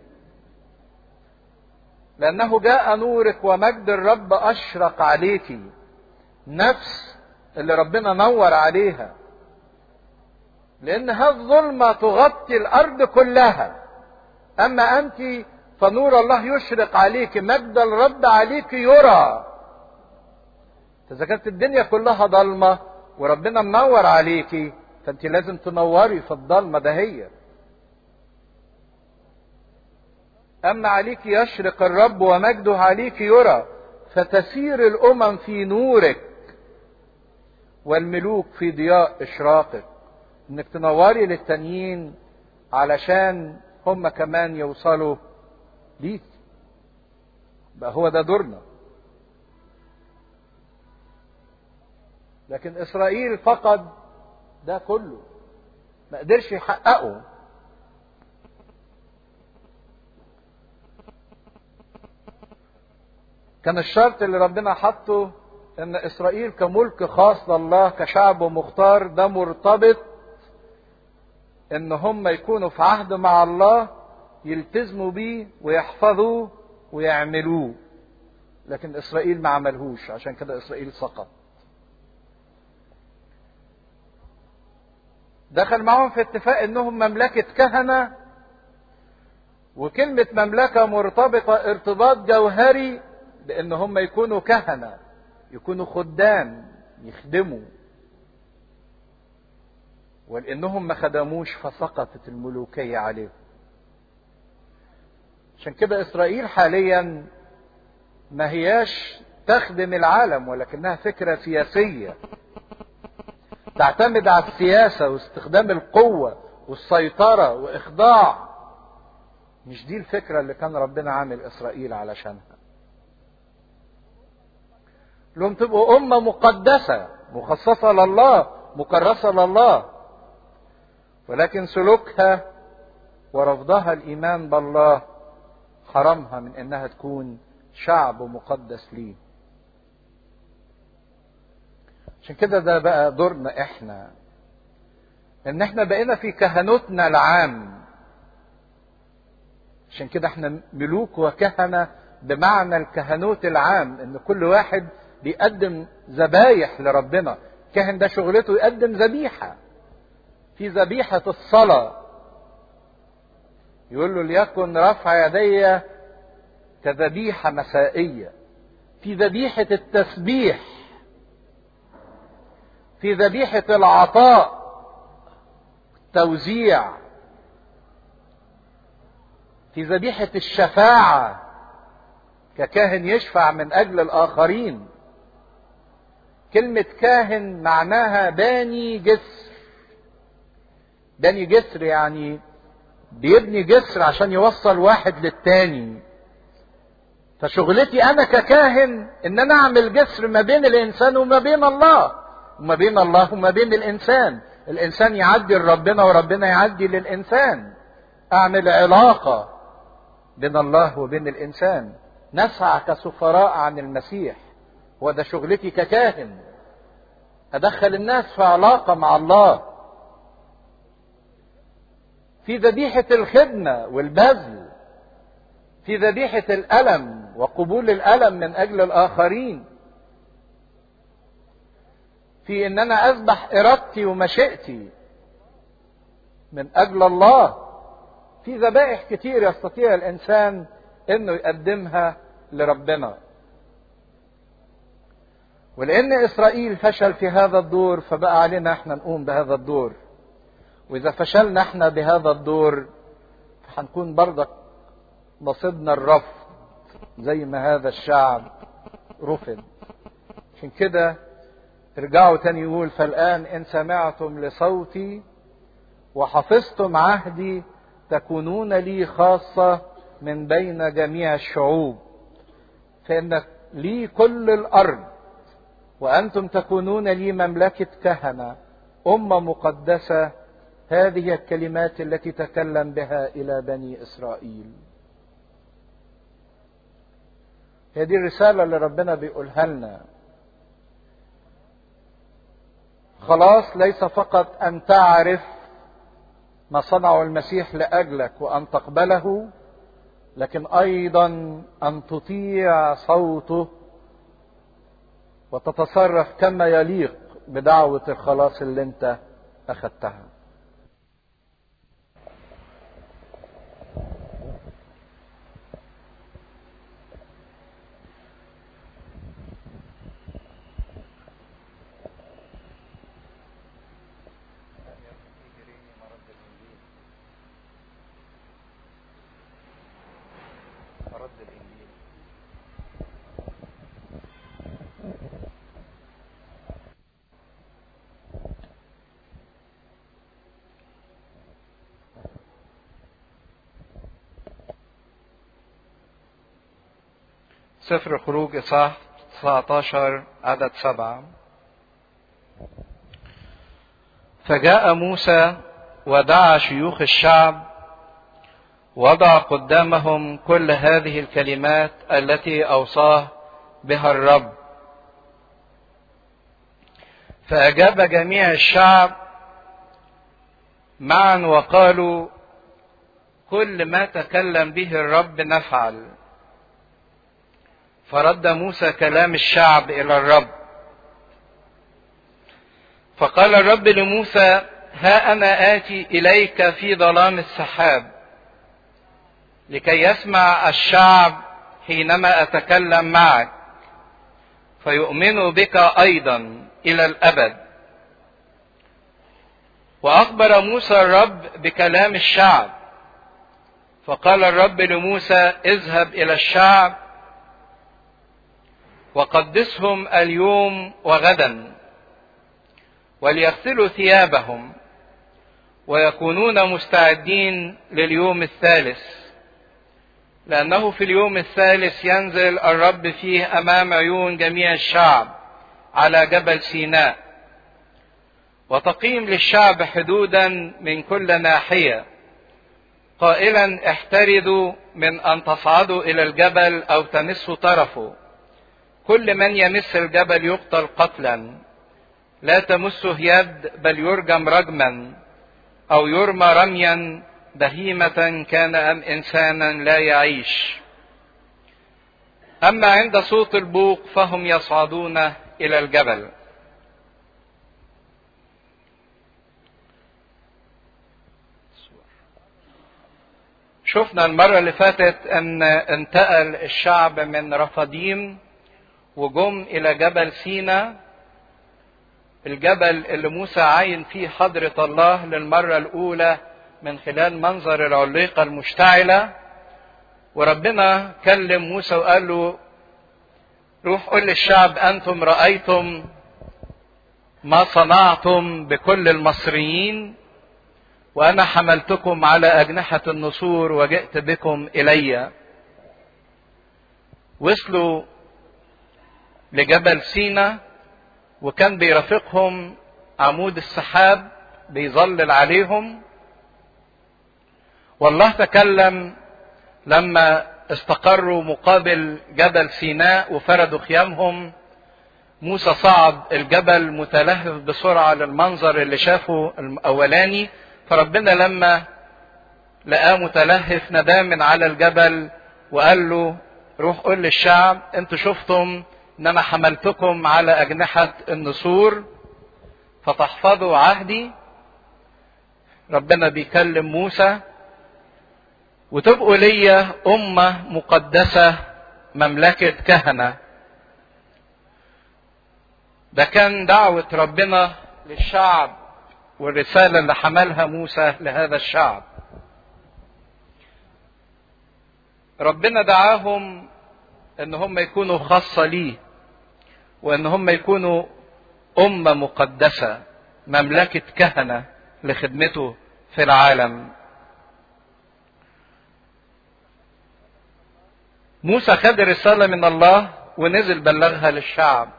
لأنه جاء نورك ومجد الرب أشرق عليك نفس اللي ربنا نور عليها لأن هذه الظلمة تغطي الأرض كلها أما أنت فنور الله يشرق عليك مجد الرب عليك يرى إذا كانت الدنيا كلها ضلمة وربنا منور عليكي فأنت لازم تنوري في الضلمة دهيت أما عليك يشرق الرب ومجده عليك يرى فتسير الأمم في نورك والملوك في ضياء إشراقك إنك تنوري للتانيين علشان هم كمان يوصلوا ليك بقى هو ده دورنا لكن إسرائيل فقد ده كله ما قدرش يحققه كان الشرط اللي ربنا حطه ان اسرائيل كملك خاص لله كشعب مختار ده مرتبط ان هم يكونوا في عهد مع الله يلتزموا بيه ويحفظوه ويعملوه لكن اسرائيل ما عملهوش عشان كده اسرائيل سقط دخل معهم في اتفاق انهم مملكة كهنة وكلمة مملكة مرتبطة ارتباط جوهري بان هم يكونوا كهنة يكونوا خدام يخدموا ولانهم ما خدموش فسقطت الملوكية عليهم عشان كده اسرائيل حاليا ما هياش تخدم العالم ولكنها فكرة سياسية تعتمد على السياسة واستخدام القوة والسيطرة وإخضاع مش دي الفكرة اللي كان ربنا عامل إسرائيل علشانها لهم تبقوا أمة مقدسة مخصصة لله مكرسة لله ولكن سلوكها ورفضها الإيمان بالله حرمها من إنها تكون شعب مقدس ليه عشان كده ده بقى دورنا احنا ان احنا بقينا في كهنوتنا العام عشان كده احنا ملوك وكهنة بمعنى الكهنوت العام ان كل واحد بيقدم ذبايح لربنا كاهن ده شغلته يقدم ذبيحة في ذبيحة الصلاة يقول له ليكن رفع يدي كذبيحة مسائية في ذبيحة التسبيح في ذبيحة العطاء التوزيع في ذبيحة الشفاعة ككاهن يشفع من أجل الآخرين كلمة كاهن معناها باني جسر باني جسر يعني بيبني جسر عشان يوصل واحد للتاني فشغلتي أنا ككاهن إن أنا أعمل جسر ما بين الإنسان وما بين الله وما بين الله وما بين الإنسان الإنسان يعدي لربنا وربنا يعدي للإنسان أعمل علاقة بين الله وبين الإنسان نسعى كسفراء عن المسيح وده شغلتي ككاهن أدخل الناس في علاقة مع الله في ذبيحة الخدمة والبذل في ذبيحة الألم وقبول الألم من أجل الآخرين في ان انا اذبح ارادتي ومشيئتي من اجل الله في ذبائح كتير يستطيع الانسان انه يقدمها لربنا ولان اسرائيل فشل في هذا الدور فبقى علينا احنا نقوم بهذا الدور واذا فشلنا احنا بهذا الدور فهنكون برضك نصيبنا الرفض زي ما هذا الشعب رفض عشان كده ارجعوا تاني يقول فالآن إن سمعتم لصوتي وحفظتم عهدي تكونون لي خاصة من بين جميع الشعوب فإن لي كل الأرض وأنتم تكونون لي مملكة كهنة أمة مقدسة هذه الكلمات التي تكلم بها إلى بني إسرائيل هي دي الرسالة اللي ربنا بيقولها لنا خلاص ليس فقط أن تعرف ما صنعه المسيح لأجلك وأن تقبله لكن أيضا أن تطيع صوته وتتصرف كما يليق بدعوة الخلاص اللي انت أخذتها سفر خروج إصحاح 19 عدد سبعة فجاء موسى ودعا شيوخ الشعب وضع قدامهم كل هذه الكلمات التي أوصاه بها الرب فأجاب جميع الشعب معا وقالوا كل ما تكلم به الرب نفعل فرد موسى كلام الشعب الى الرب فقال الرب لموسى ها انا اتي اليك في ظلام السحاب لكي يسمع الشعب حينما اتكلم معك فيؤمنوا بك ايضا الى الابد واخبر موسى الرب بكلام الشعب فقال الرب لموسى اذهب الى الشعب وقدسهم اليوم وغدا وليغسلوا ثيابهم ويكونون مستعدين لليوم الثالث لانه في اليوم الثالث ينزل الرب فيه امام عيون جميع الشعب على جبل سيناء وتقيم للشعب حدودا من كل ناحيه قائلا احترزوا من ان تصعدوا الى الجبل او تمسوا طرفه كل من يمس الجبل يقتل قتلا لا تمسه يد بل يرجم رجما او يرمى رميا بهيمة كان ام انسانا لا يعيش اما عند صوت البوق فهم يصعدون الى الجبل شفنا المرة اللي فاتت ان انتقل الشعب من رفديم وجم الى جبل سينا الجبل اللي موسى عاين فيه حضرة الله للمرة الاولى من خلال منظر العليقة المشتعلة وربنا كلم موسى وقال له روح قل للشعب انتم رأيتم ما صنعتم بكل المصريين وانا حملتكم على اجنحة النسور وجئت بكم الي وصلوا لجبل سينا وكان بيرافقهم عمود السحاب بيظلل عليهم والله تكلم لما استقروا مقابل جبل سيناء وفردوا خيامهم موسى صعد الجبل متلهف بسرعة للمنظر اللي شافه الأولاني فربنا لما لقاه متلهف نداه من على الجبل وقال له روح قول للشعب انتوا شفتم ان انا حملتكم على اجنحة النسور فتحفظوا عهدي ربنا بيكلم موسى وتبقوا ليا أمة مقدسة مملكة كهنة ده كان دعوة ربنا للشعب والرسالة اللي حملها موسى لهذا الشعب ربنا دعاهم ان هم يكونوا خاصة ليه وان هم يكونوا أمة مقدسة مملكة كهنة لخدمته في العالم موسى خد رسالة من الله ونزل بلغها للشعب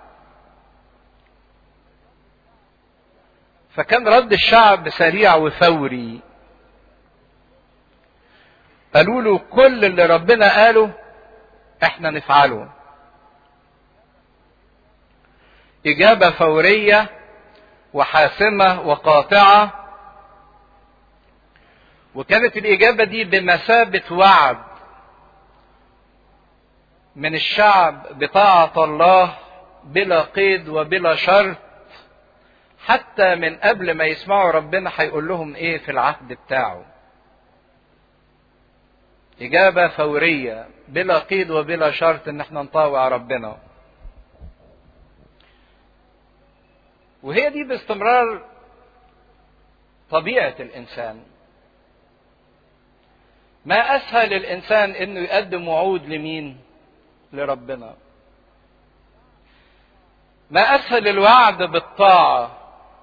فكان رد الشعب سريع وفوري قالوا له كل اللي ربنا قاله احنا نفعله اجابه فوريه وحاسمه وقاطعه وكانت الاجابه دي بمثابه وعد من الشعب بطاعه الله بلا قيد وبلا شرط حتى من قبل ما يسمعوا ربنا هيقول لهم ايه في العهد بتاعه إجابة فورية بلا قيد وبلا شرط إن احنا نطاوع ربنا. وهي دي باستمرار طبيعة الإنسان. ما أسهل الإنسان إنه يقدم وعود لمين؟ لربنا. ما أسهل الوعد بالطاعة.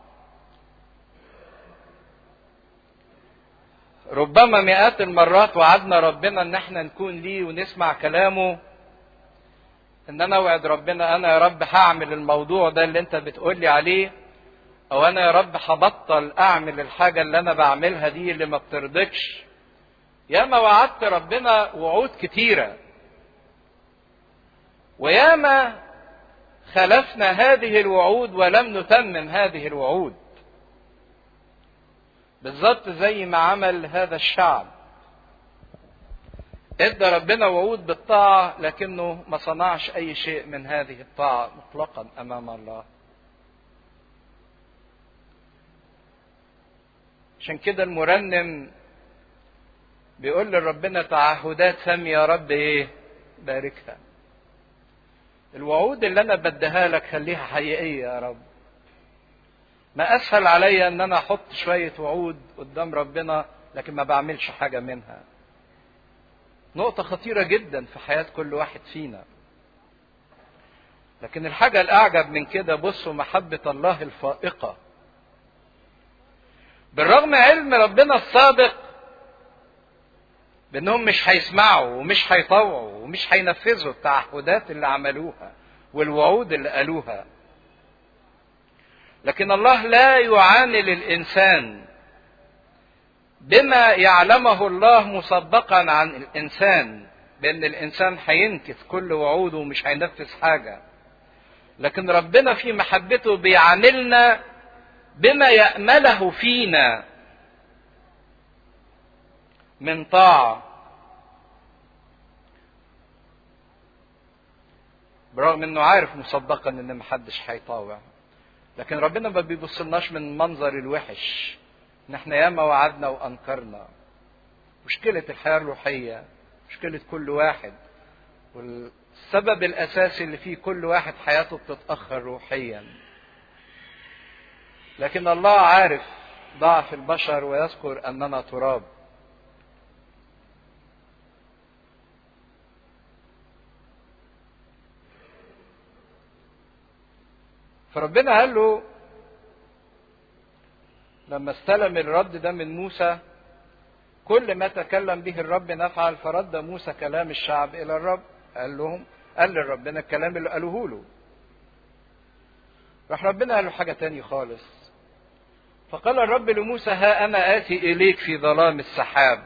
ربما مئات المرات وعدنا ربنا ان احنا نكون ليه ونسمع كلامه ان انا اوعد ربنا انا يا رب هعمل الموضوع ده اللي انت بتقولي عليه او انا يا رب هبطل اعمل الحاجة اللي انا بعملها دي اللي ما بترضكش ياما وعدت ربنا وعود كتيرة وياما خلفنا هذه الوعود ولم نتمم هذه الوعود بالظبط زي ما عمل هذا الشعب ادى ربنا وعود بالطاعة لكنه ما صنعش أي شيء من هذه الطاعة مطلقا أمام الله عشان كده المرنم بيقول لربنا تعهدات فمي يا رب ايه باركها الوعود اللي انا بديها لك خليها حقيقيه يا رب ما اسهل عليا ان انا احط شويه وعود قدام ربنا لكن ما بعملش حاجه منها نقطه خطيره جدا في حياه كل واحد فينا لكن الحاجه الاعجب من كده بصوا محبه الله الفائقه بالرغم علم ربنا السابق بانهم مش هيسمعوا ومش هيطوعوا ومش هينفذوا التعهدات اللي عملوها والوعود اللي قالوها لكن الله لا يعامل الانسان بما يعلمه الله مسبقا عن الانسان بان الانسان هينكث كل وعوده ومش هينفذ حاجه لكن ربنا في محبته بيعاملنا بما يامله فينا من طاعه برغم انه عارف مسبقا ان محدش هيطاوع لكن ربنا ما بيبصلناش من منظر الوحش ان احنا ياما وعدنا وانكرنا مشكلة الحياة الروحية مشكلة كل واحد والسبب الاساسي اللي فيه كل واحد حياته بتتأخر روحيا لكن الله عارف ضعف البشر ويذكر اننا تراب فربنا قال له لما استلم الرد ده من موسى كل ما تكلم به الرب نفعل فرد موسى كلام الشعب الى الرب قال لهم قال لربنا الكلام اللي قالوه له راح ربنا قال له حاجه تاني خالص فقال الرب لموسى ها انا اتي اليك في ظلام السحاب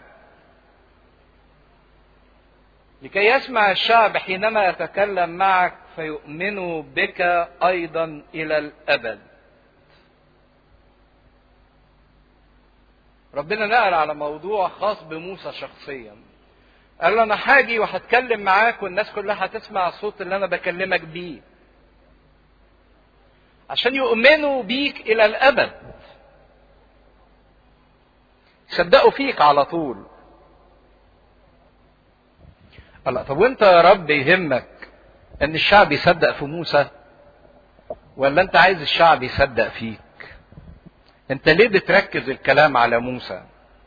لكي يسمع الشعب حينما يتكلم معك فيؤمنوا بك ايضا الى الابد ربنا نقل على موضوع خاص بموسى شخصيا قال له انا هاجي وهتكلم معاك والناس كلها هتسمع الصوت اللي انا بكلمك بيه عشان يؤمنوا بيك الى الابد صدقوا فيك على طول الله طب وانت يا رب يهمك ان الشعب يصدق في موسى ولا انت عايز الشعب يصدق فيك انت ليه بتركز الكلام على موسى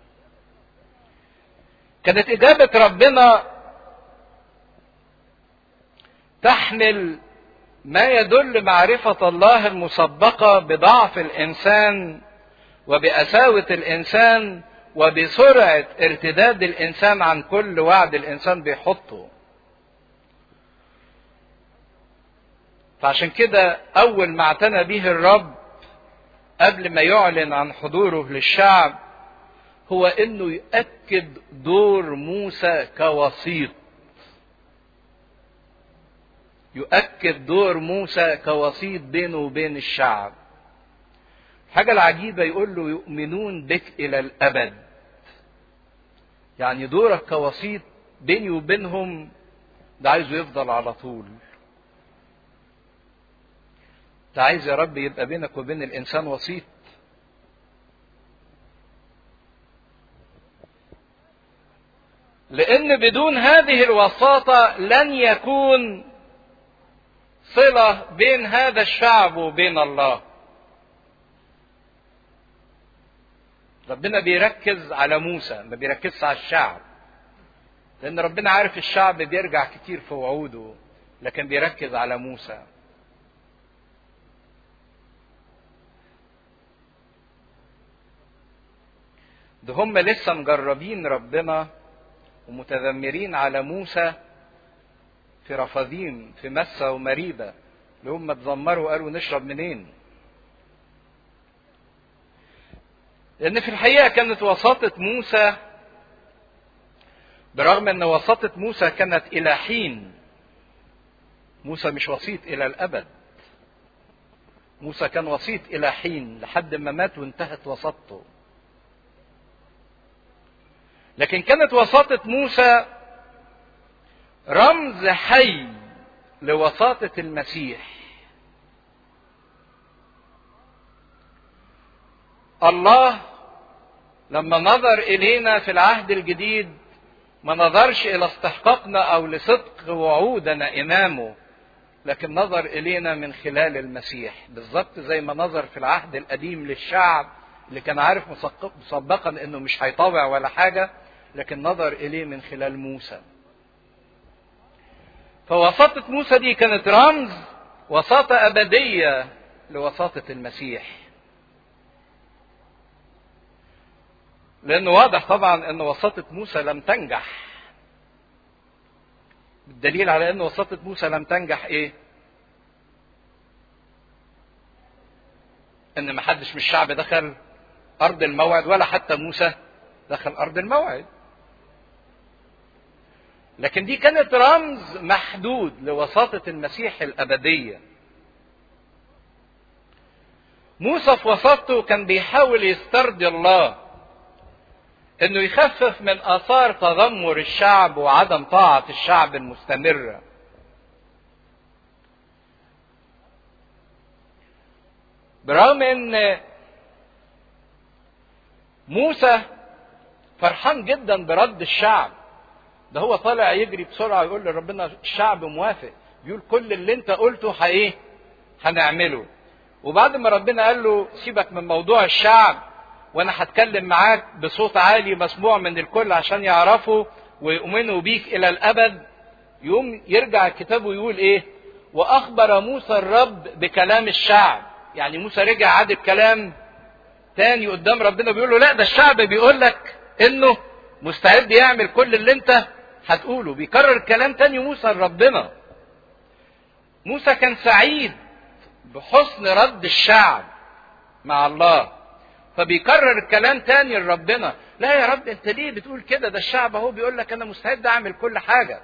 كانت اجابه ربنا تحمل ما يدل معرفة الله المسبقة بضعف الإنسان وبأساوة الإنسان وبسرعة ارتداد الإنسان عن كل وعد الإنسان بيحطه. فعشان كده أول ما اعتنى به الرب قبل ما يعلن عن حضوره للشعب هو إنه يأكد دور موسى كوسيط. يؤكد دور موسى كوسيط بينه وبين الشعب. الحاجة العجيبة يقول له يؤمنون بك إلى الأبد. يعني دورك كوسيط بيني وبينهم ده عايزه يفضل على طول. انت عايز يا رب يبقى بينك وبين الانسان وسيط لان بدون هذه الوساطه لن يكون صله بين هذا الشعب وبين الله ربنا بيركز على موسى ما بيركزش على الشعب لان ربنا عارف الشعب بيرجع كتير في وعوده لكن بيركز على موسى ده هم لسه مجربين ربنا ومتذمرين على موسى في رفاذيم في مسة ومريبة اللي هم اتذمروا وقالوا نشرب منين لأن في الحقيقة كانت وساطة موسى برغم أن وساطة موسى كانت إلى حين موسى مش وسيط إلى الأبد موسى كان وسيط إلى حين لحد ما مات وانتهت وساطته لكن كانت وساطة موسى رمز حي لوساطة المسيح الله لما نظر إلينا في العهد الجديد ما نظرش إلى استحقاقنا أو لصدق وعودنا إمامه لكن نظر إلينا من خلال المسيح بالظبط زي ما نظر في العهد القديم للشعب اللي كان عارف مسبقا انه مش هيطاوع ولا حاجه لكن نظر اليه من خلال موسى فوساطة موسى دي كانت رمز وساطة أبدية لوساطة المسيح لأنه واضح طبعا أن وساطة موسى لم تنجح بالدليل على أن وساطة موسى لم تنجح إيه؟ أن ما حدش من الشعب دخل أرض الموعد ولا حتى موسى دخل أرض الموعد لكن دي كانت رمز محدود لوساطة المسيح الأبدية موسى في وساطته كان بيحاول يسترضي الله انه يخفف من اثار تذمر الشعب وعدم طاعة الشعب المستمرة برغم ان موسى فرحان جدا برد الشعب ده هو طالع يجري بسرعه يقول لربنا الشعب موافق بيقول كل اللي انت قلته ايه هنعمله وبعد ما ربنا قال له سيبك من موضوع الشعب وانا هتكلم معاك بصوت عالي مسموع من الكل عشان يعرفوا ويؤمنوا بيك الى الابد يوم يرجع الكتاب ويقول ايه واخبر موسى الرب بكلام الشعب يعني موسى رجع عاد الكلام تاني قدام ربنا بيقول له لا ده الشعب بيقول لك انه مستعد يعمل كل اللي انت هتقوله بيكرر الكلام تاني موسى لربنا موسى كان سعيد بحسن رد الشعب مع الله فبيكرر الكلام تاني لربنا لا يا رب انت ليه بتقول كده ده الشعب اهو بيقول لك انا مستعد اعمل كل حاجه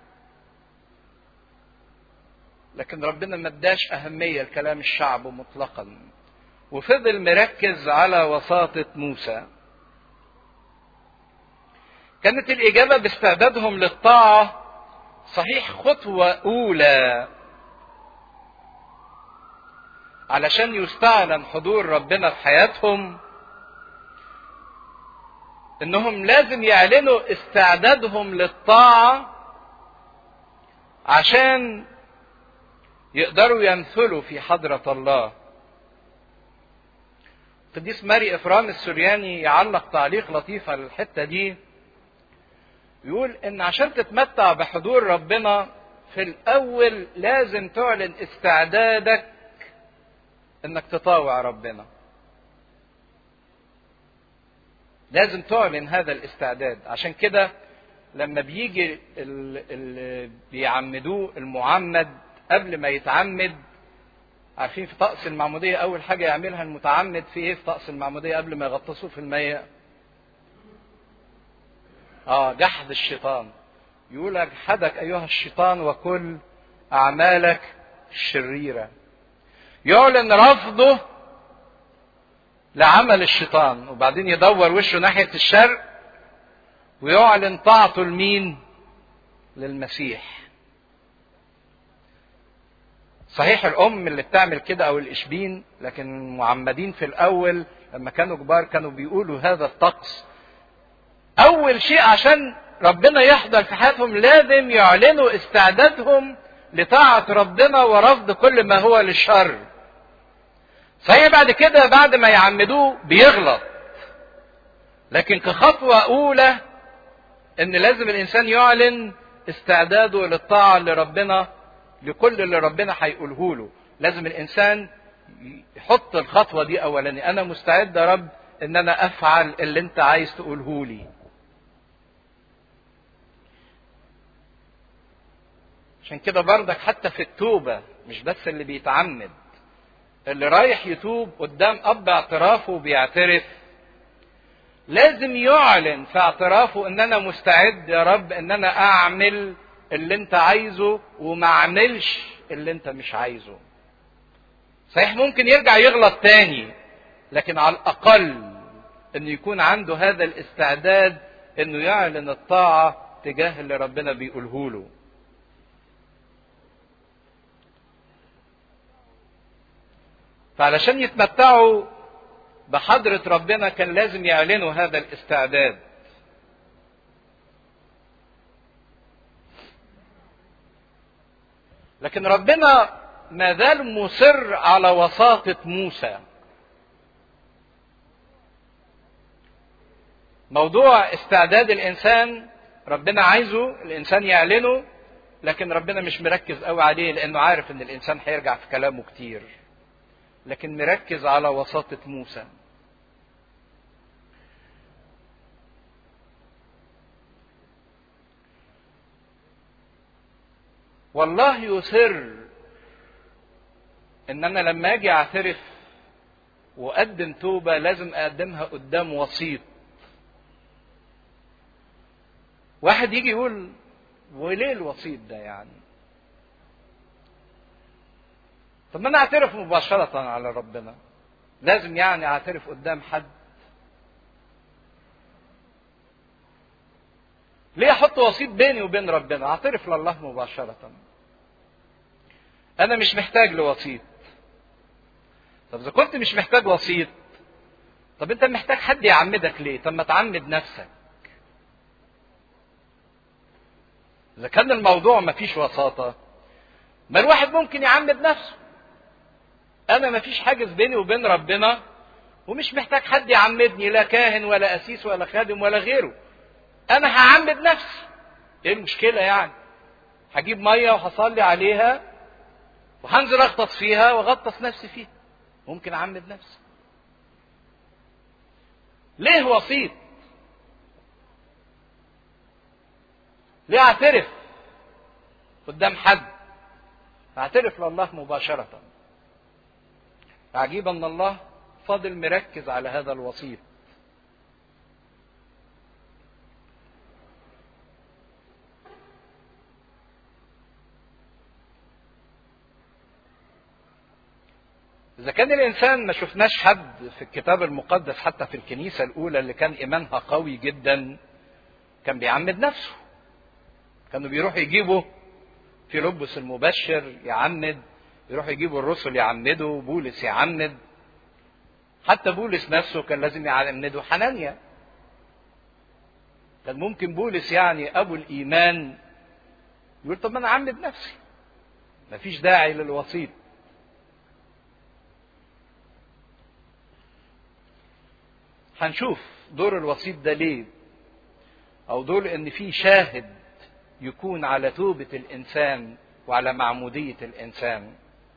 لكن ربنا ما اداش اهميه لكلام الشعب مطلقا وفضل مركز على وساطه موسى كانت الاجابه باستعدادهم للطاعه صحيح خطوه اولى علشان يستعلن حضور ربنا في حياتهم انهم لازم يعلنوا استعدادهم للطاعه عشان يقدروا يمثلوا في حضره الله القديس ماري افرام السورياني يعلق تعليق لطيف على الحته دي يقول ان عشان تتمتع بحضور ربنا في الاول لازم تعلن استعدادك انك تطاوع ربنا لازم تعلن هذا الاستعداد عشان كده لما بيجي اللي بيعمدوه المعمد قبل ما يتعمد عارفين في طقس المعمودية أول حاجة يعملها المتعمد في إيه في طقس المعمودية قبل ما يغطسوه في المية؟ آه جحد الشيطان يقول أجحدك أيها الشيطان وكل أعمالك الشريرة يعلن رفضه لعمل الشيطان وبعدين يدور وشه ناحية الشرق ويعلن طاعته لمين؟ للمسيح. صحيح الأم اللي بتعمل كده أو الإشبين لكن المعمدين في الأول لما كانوا كبار كانوا بيقولوا هذا الطقس. أول شيء عشان ربنا يحضر في حياتهم لازم يعلنوا استعدادهم لطاعة ربنا ورفض كل ما هو للشر. صحيح بعد كده بعد ما يعمدوه بيغلط. لكن كخطوة أولى ان لازم الانسان يعلن استعداده للطاعه لربنا لكل اللي ربنا هيقوله له لازم الانسان يحط الخطوه دي اولاني انا مستعد يا رب ان انا افعل اللي انت عايز تقوله لي عشان كده بردك حتى في التوبه مش بس اللي بيتعمد اللي رايح يتوب قدام اب اعترافه بيعترف لازم يعلن في اعترافه ان انا مستعد يا رب ان انا اعمل اللي انت عايزه وما اعملش اللي انت مش عايزه صحيح ممكن يرجع يغلط تاني لكن على الاقل انه يكون عنده هذا الاستعداد انه يعلن الطاعة تجاه اللي ربنا بيقوله له فعلشان يتمتعوا بحضرة ربنا كان لازم يعلنوا هذا الاستعداد. لكن ربنا ما زال مصر على وساطة موسى. موضوع استعداد الإنسان ربنا عايزه الإنسان يعلنه لكن ربنا مش مركز قوي عليه لأنه عارف إن الإنسان هيرجع في كلامه كتير. لكن مركز على وساطة موسى. والله يصر ان انا لما اجي اعترف واقدم توبه لازم اقدمها قدام وسيط واحد يجي يقول وليه الوسيط ده يعني طب ما انا اعترف مباشره على ربنا لازم يعني اعترف قدام حد ليه احط وسيط بيني وبين ربنا اعترف لله مباشرة انا مش محتاج لوسيط طب اذا كنت مش محتاج وسيط طب انت محتاج حد يعمدك ليه طب ما تعمد نفسك اذا كان الموضوع ما فيش وساطة ما الواحد ممكن يعمد نفسه انا ما فيش حاجز بيني وبين ربنا ومش محتاج حد يعمدني لا كاهن ولا اسيس ولا خادم ولا غيره انا هعمد نفسي ايه المشكلة يعني هجيب مية وهصلي عليها وهنزل اغطس فيها واغطس نفسي فيها ممكن اعمد نفسي ليه وسيط ليه اعترف قدام حد اعترف لله مباشرة عجيب ان الله فاضل مركز على هذا الوسيط إذا كان الإنسان ما شفناش حد في الكتاب المقدس حتى في الكنيسة الأولى اللي كان إيمانها قوي جدا كان بيعمد نفسه. كانوا بيروحوا يجيبوا في لبس المبشر يعمد يروحوا يجيبوا الرسل يعمدوا بولس يعمد حتى بولس نفسه كان لازم يعمده حنانيا كان ممكن بولس يعني أبو الإيمان يقول طب ما أنا أعمد نفسي مفيش داعي للوسيط هنشوف دور الوسيط ده ليه او دور ان في شاهد يكون على توبة الإنسان وعلى معمودية الإنسان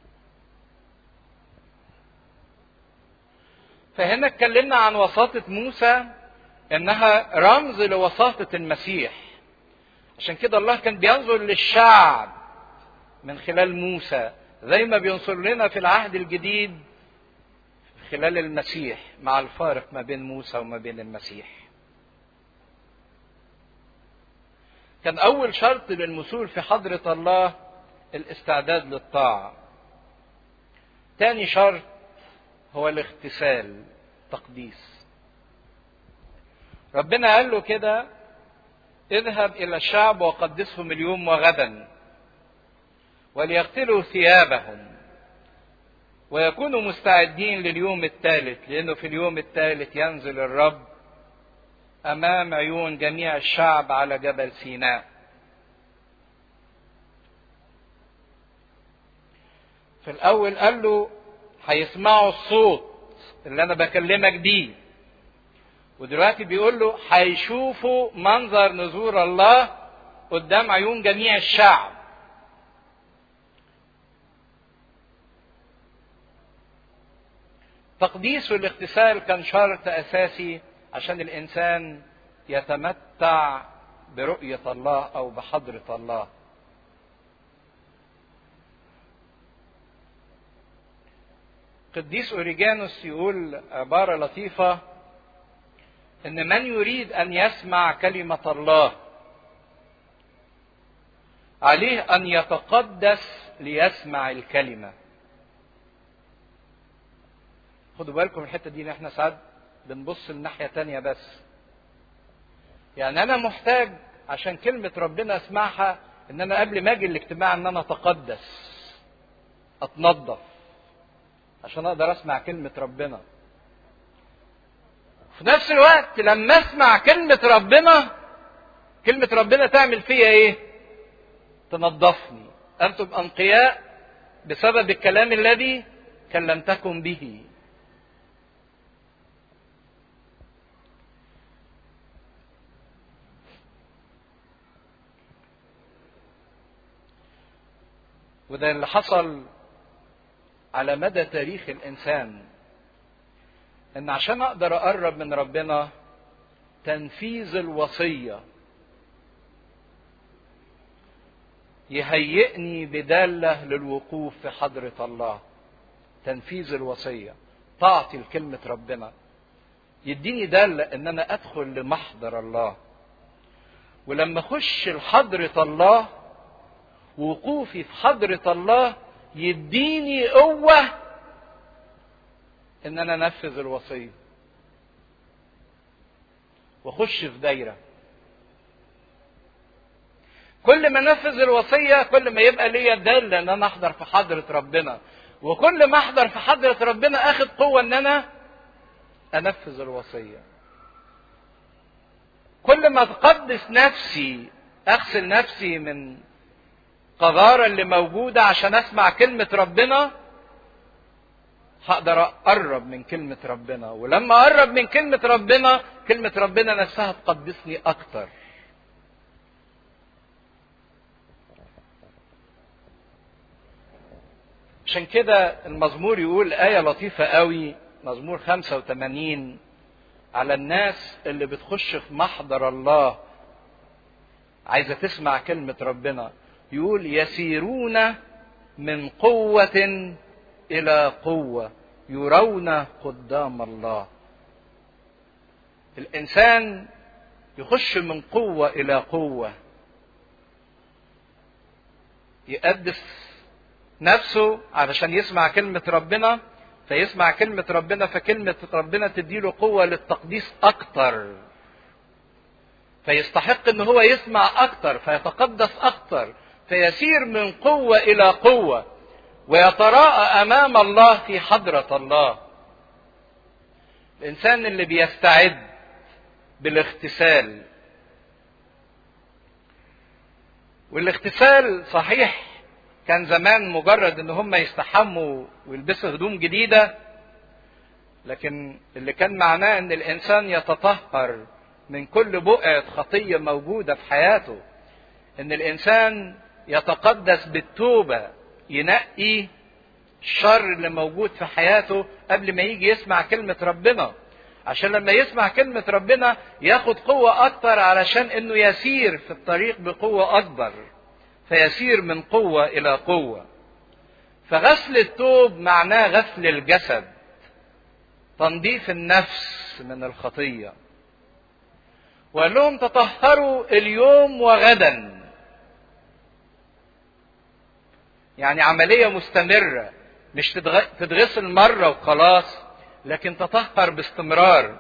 فهنا اتكلمنا عن وساطة موسى انها رمز لوساطة المسيح عشان كده الله كان بينظر للشعب من خلال موسى زي ما بينظر لنا في العهد الجديد خلال المسيح مع الفارق ما بين موسى وما بين المسيح كان اول شرط للمثول في حضرة الله الاستعداد للطاعة تاني شرط هو الاغتسال تقديس ربنا قال له كده اذهب الى الشعب وقدسهم اليوم وغدا وليغسلوا ثيابهم ويكونوا مستعدين لليوم الثالث لانه في اليوم الثالث ينزل الرب امام عيون جميع الشعب على جبل سيناء في الاول قال له هيسمعوا الصوت اللي انا بكلمك بيه ودلوقتي بيقول له هيشوفوا منظر نزور الله قدام عيون جميع الشعب تقديس والاغتسال كان شرط اساسي عشان الانسان يتمتع برؤيه الله او بحضره الله قديس اوريجانوس يقول عباره لطيفه ان من يريد ان يسمع كلمه الله عليه ان يتقدس ليسمع الكلمه خدوا بالكم الحته دي ان احنا ساعات بنبص الناحيه تانية بس يعني انا محتاج عشان كلمه ربنا اسمعها ان انا قبل ما اجي الاجتماع ان انا اتقدس اتنظف عشان اقدر اسمع كلمه ربنا في نفس الوقت لما اسمع كلمه ربنا كلمه ربنا تعمل فيا ايه تنظفني انتم انقياء بسبب الكلام الذي كلمتكم به وده اللي حصل على مدى تاريخ الانسان ان عشان اقدر اقرب من ربنا تنفيذ الوصيه يهيئني بداله للوقوف في حضره الله تنفيذ الوصيه طاعتي لكلمه ربنا يديني داله ان انا ادخل لمحضر الله ولما اخش لحضره الله وقوفي في حضرة الله يديني قوة ان انا انفذ الوصية واخش في دايرة كل ما انفذ الوصية كل ما يبقى ليا دالة ان انا احضر في حضرة ربنا وكل ما احضر في حضرة ربنا اخد قوة ان انا انفذ الوصية كل ما تقدس نفسي اغسل نفسي من القذارة اللي موجودة عشان اسمع كلمة ربنا هقدر اقرب من كلمة ربنا ولما اقرب من كلمة ربنا كلمة ربنا نفسها تقدسني اكتر عشان كده المزمور يقول آية لطيفة قوي مزمور 85 على الناس اللي بتخش في محضر الله عايزة تسمع كلمة ربنا يقول يسيرون من قوة إلى قوة يرون قدام الله الإنسان يخش من قوة إلى قوة يقدس نفسه علشان يسمع كلمة ربنا فيسمع كلمة ربنا فكلمة ربنا تديله قوة للتقديس أكتر فيستحق ان هو يسمع اكتر فيتقدس اكتر فيسير من قوة إلى قوة ويتراءى أمام الله في حضرة الله. الإنسان اللي بيستعد بالاغتسال. والاغتسال صحيح كان زمان مجرد ان هم يستحموا ويلبسوا هدوم جديدة لكن اللي كان معناه ان الانسان يتطهر من كل بقعة خطية موجودة في حياته ان الانسان يتقدس بالتوبة ينقي الشر اللي موجود في حياته قبل ما يجي يسمع كلمة ربنا عشان لما يسمع كلمة ربنا ياخد قوة أكتر علشان إنه يسير في الطريق بقوة أكبر فيسير من قوة إلى قوة فغسل التوب معناه غسل الجسد تنظيف النفس من الخطية وقال لهم تطهروا اليوم وغدا يعني عملية مستمرة مش تتغسل مرة وخلاص لكن تطهر باستمرار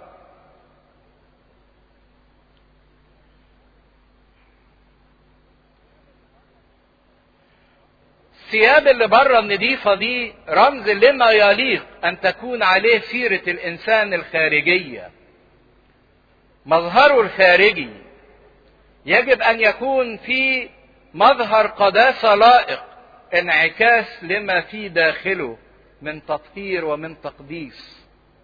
الثياب اللي بره النضيفة دي رمز لما يليق أن تكون عليه سيرة الإنسان الخارجية مظهره الخارجي يجب أن يكون في مظهر قداسة لائق انعكاس لما في داخله من تطهير ومن تقديس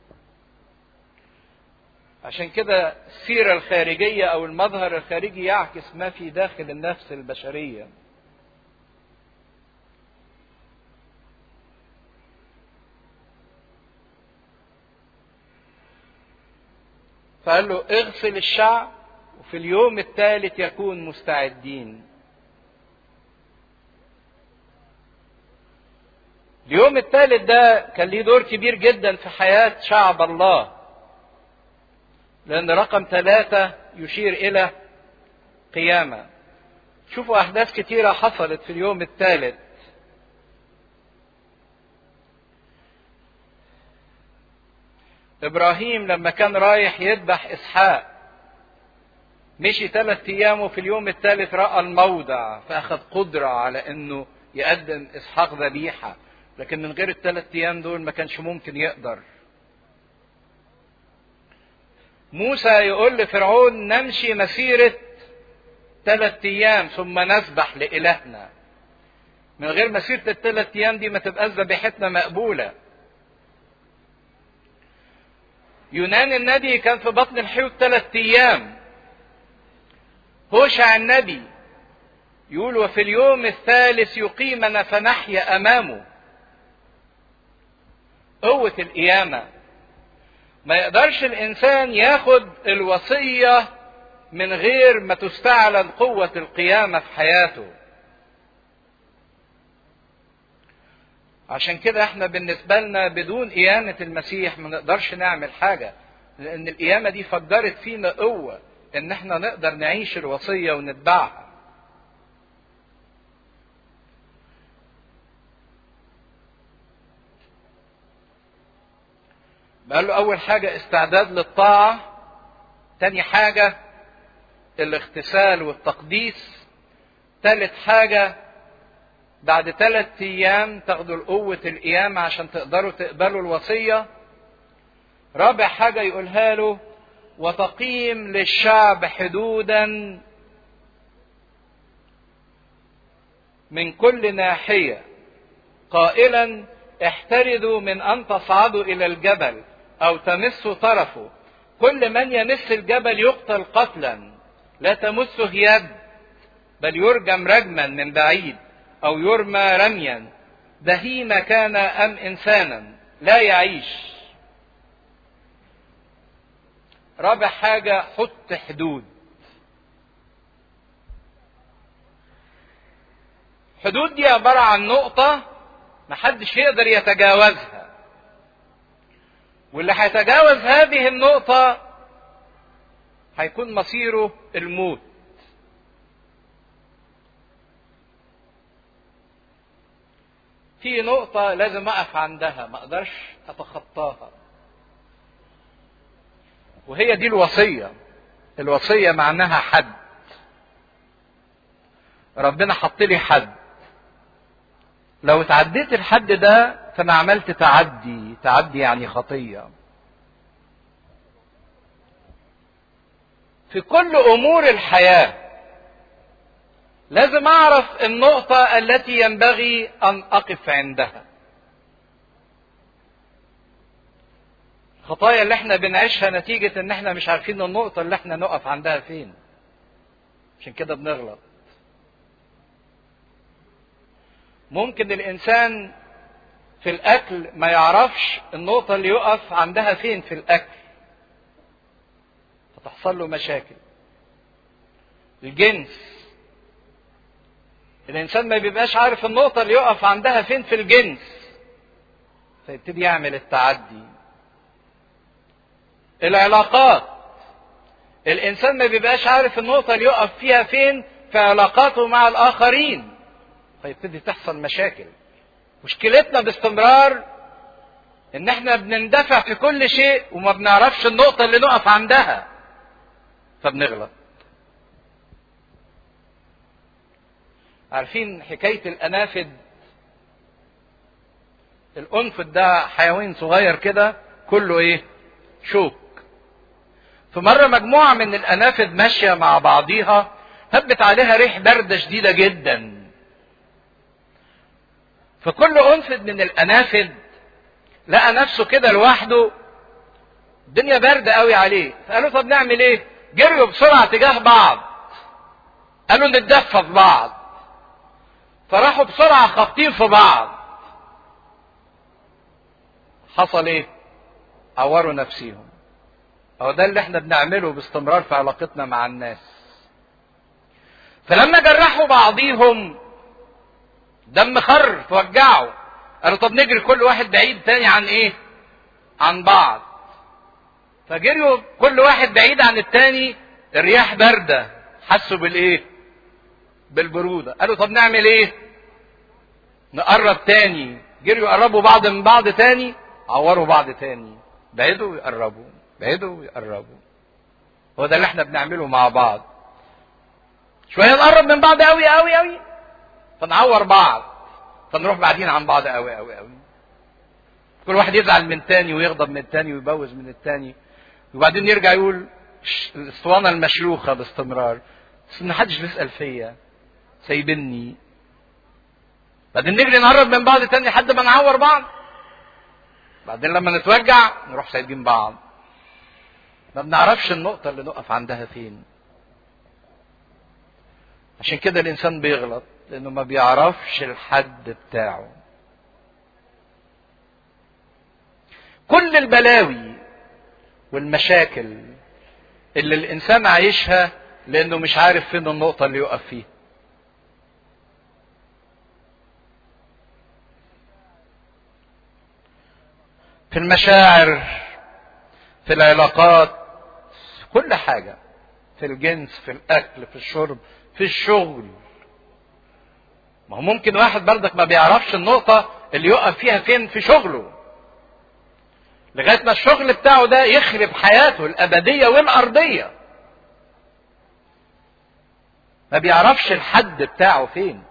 عشان كده السيرة الخارجية أو المظهر الخارجي يعكس ما في داخل النفس البشرية فقال له اغسل الشعب وفي اليوم الثالث يكون مستعدين اليوم الثالث ده كان ليه دور كبير جدا في حياة شعب الله لأن رقم ثلاثة يشير إلى قيامة شوفوا أحداث كتيرة حصلت في اليوم الثالث إبراهيم لما كان رايح يذبح إسحاق مشي ثلاث أيام وفي اليوم الثالث رأى الموضع فأخذ قدرة على إنه يقدم إسحاق ذبيحة لكن من غير الثلاث أيام دول ما كانش ممكن يقدر موسى يقول لفرعون نمشي مسيرة ثلاث أيام ثم نذبح لإلهنا من غير مسيرة الثلاث أيام دي ما تبقاش ذبيحتنا مقبولة يونان النبي كان في بطن الحوت ثلاث أيام هوشع النبي يقول وفي اليوم الثالث يقيمنا فنحيا أمامه قوة القيامة ما يقدرش الإنسان ياخد الوصية من غير ما تستعلن قوة القيامة في حياته عشان كده احنا بالنسبة لنا بدون قيامة المسيح ما نقدرش نعمل حاجة لأن القيامة دي فجرت فينا قوة إن احنا نقدر نعيش الوصية ونتبعها قال له أول حاجة استعداد للطاعة تاني حاجة الاغتسال والتقديس تالت حاجة بعد ثلاث أيام تاخدوا قوة القيامة عشان تقدروا تقبلوا الوصية رابع حاجة يقولها له وتقيم للشعب حدودا من كل ناحية قائلا احترزوا من أن تصعدوا إلى الجبل أو تمسوا طرفه كل من يمس الجبل يقتل قتلا لا تمسه يد بل يرجم رجما من بعيد أو يرمى رميا بهيمة كان أم إنسانا لا يعيش رابع حاجة حط حدود حدود دي عبارة عن نقطة محدش يقدر يتجاوزها واللي هيتجاوز هذه النقطة هيكون مصيره الموت في نقطة لازم أقف عندها ما أقدرش أتخطاها وهي دي الوصية الوصية معناها حد ربنا حط لي حد لو تعديت الحد ده فأنا عملت تعدي تعدي يعني خطية في كل أمور الحياة لازم أعرف النقطة التي ينبغي أن أقف عندها الخطايا اللي احنا بنعيشها نتيجة ان احنا مش عارفين النقطة اللي احنا نقف عندها فين عشان كده بنغلط ممكن الانسان في الاكل ما يعرفش النقطة اللي يقف عندها فين في الاكل فتحصل له مشاكل الجنس الانسان ما بيبقاش عارف النقطة اللي يقف عندها فين في الجنس فيبتدي يعمل التعدي العلاقات الانسان ما بيبقاش عارف النقطة اللي يقف فيها فين في علاقاته مع الاخرين فيبتدي تحصل مشاكل مشكلتنا باستمرار ان احنا بنندفع في كل شيء وما بنعرفش النقطة اللي نقف عندها فبنغلط عارفين حكاية الأنافد الأنفد ده حيوان صغير كده كله إيه؟ شوك. في مرة مجموعة من الأنافد ماشية مع بعضيها هبت عليها ريح باردة شديدة جدا. فكل أنفد من الأنافد لقى نفسه كده لوحده الدنيا باردة قوي عليه فقالوا طب نعمل ايه جريوا بسرعة تجاه بعض قالوا نتدفى في بعض فراحوا بسرعة خابطين في بعض حصل ايه عوروا نفسيهم هو ده اللي احنا بنعمله باستمرار في علاقتنا مع الناس فلما جرحوا بعضيهم دم خر توجعوا قالوا طب نجري كل واحد بعيد تاني عن ايه عن بعض فجريوا كل واحد بعيد عن التاني الرياح باردة حسوا بالايه بالبرودة قالوا طب نعمل ايه نقرب تاني جريوا يقربوا بعض من بعض تاني عوروا بعض تاني بعيدوا ويقربوا بعيدوا ويقربوا هو ده اللي احنا بنعمله مع بعض شوية نقرب من بعض قوي قوي قوي فنعور بعض فنروح بعدين عن بعض قوي قوي قوي كل واحد يزعل من التاني ويغضب من التاني ويبوز من التاني وبعدين يرجع يقول الاسطوانه المشلوخه باستمرار بس ما حدش بيسال فيا سايبني بعدين نجري نقرب من بعض تاني لحد ما نعور بعض بعدين لما نتوجع نروح سايبين بعض ما بنعرفش النقطة اللي نقف عندها فين عشان كده الإنسان بيغلط لأنه ما بيعرفش الحد بتاعه كل البلاوي والمشاكل اللي الإنسان عايشها لأنه مش عارف فين النقطة اللي يقف فيها في المشاعر في العلاقات في كل حاجة في الجنس في الأكل في الشرب في الشغل ما هو ممكن واحد بردك ما بيعرفش النقطة اللي يقف فيها فين في شغله لغاية ما الشغل بتاعه ده يخرب حياته الأبدية والأرضية ما بيعرفش الحد بتاعه فين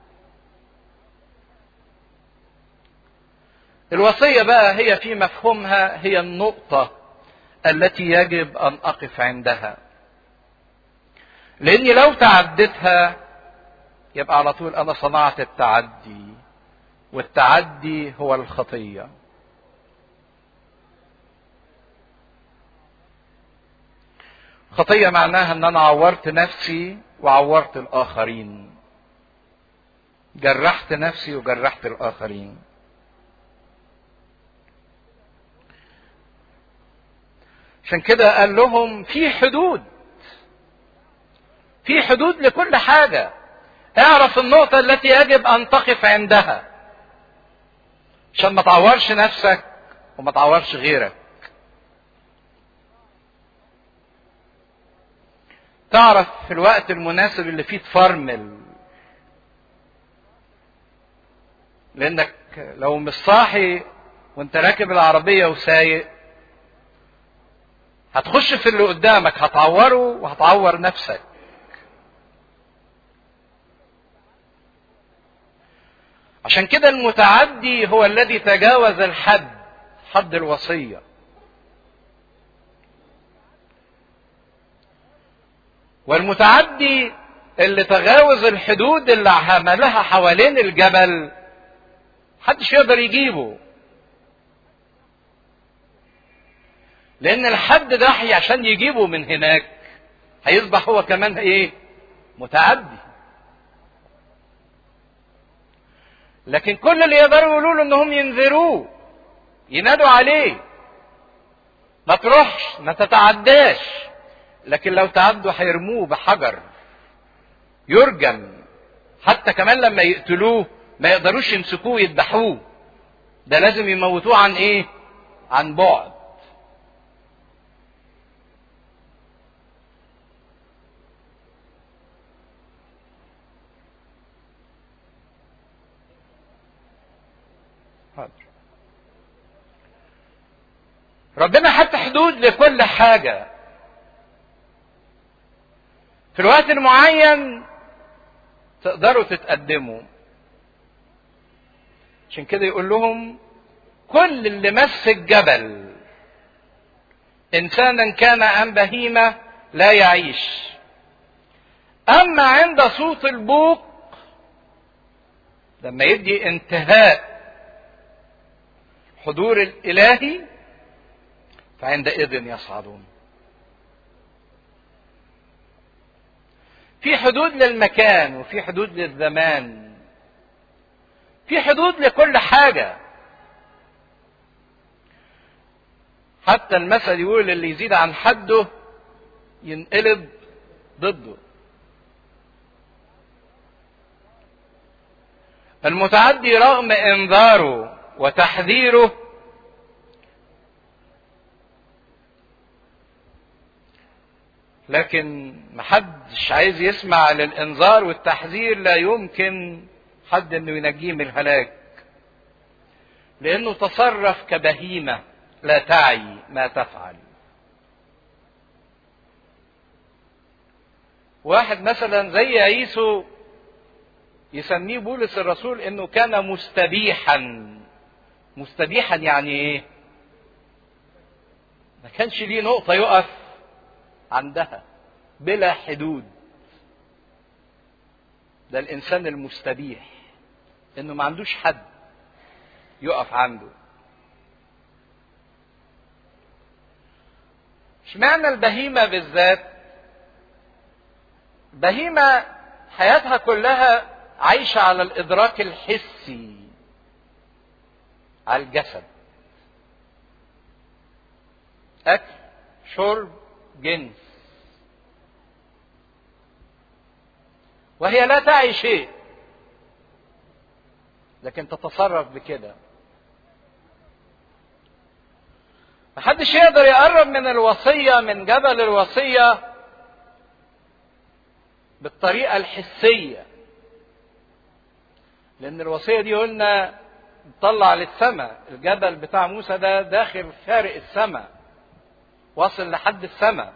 الوصية بقى هي في مفهومها هي النقطة التي يجب أن أقف عندها لأني لو تعدتها يبقى على طول أنا صنعت التعدي والتعدي هو الخطية خطية معناها أن أنا عورت نفسي وعورت الآخرين جرحت نفسي وجرحت الآخرين عشان كده قال لهم في حدود في حدود لكل حاجة اعرف النقطة التي يجب أن تقف عندها عشان ما تعورش نفسك وما تعورش غيرك تعرف في الوقت المناسب اللي فيه تفرمل لانك لو مش صاحي وانت راكب العربية وسايق هتخش في اللي قدامك هتعوره وهتعور نفسك عشان كده المتعدي هو الذي تجاوز الحد حد الوصية والمتعدي اللي تجاوز الحدود اللي عملها حوالين الجبل محدش يقدر يجيبه لان الحد ده عشان يجيبه من هناك هيصبح هو كمان ايه متعدي لكن كل اللي يقدروا يقولوا له انهم ينذروه ينادوا عليه ما تروحش ما تتعداش لكن لو تعدوا هيرموه بحجر يرجم حتى كمان لما يقتلوه ما يقدروش يمسكوه يذبحوه ده لازم يموتوه عن ايه عن بعد حاضر ربنا حط حدود لكل حاجة في الوقت المعين تقدروا تتقدموا عشان كده يقول لهم كل اللي مس الجبل انسانا كان ام بهيمه لا يعيش اما عند صوت البوق لما يدي انتهاء حضور الالهي فعندئذ يصعدون في حدود للمكان وفي حدود للزمان في حدود لكل حاجة حتى المثل يقول اللي يزيد عن حده ينقلب ضده المتعدي رغم انذاره وتحذيره لكن محدش عايز يسمع للانذار والتحذير لا يمكن حد انه ينجيه من الهلاك لانه تصرف كبهيمه لا تعي ما تفعل واحد مثلا زي عيسو يسميه بولس الرسول انه كان مستبيحا مستبيحا يعني ايه ما كانش ليه نقطه يقف عندها بلا حدود ده الانسان المستبيح انه ما عندوش حد يقف عنده اشمعنى البهيمه بالذات بهيمه حياتها كلها عايشه على الادراك الحسي على الجسد اكل شرب جنس وهي لا تعي شيء لكن تتصرف بكده محدش يقدر يقرب من الوصية من جبل الوصية بالطريقة الحسية لأن الوصية دي قلنا تطلع للسماء الجبل بتاع موسى ده داخل فارق السماء واصل لحد السماء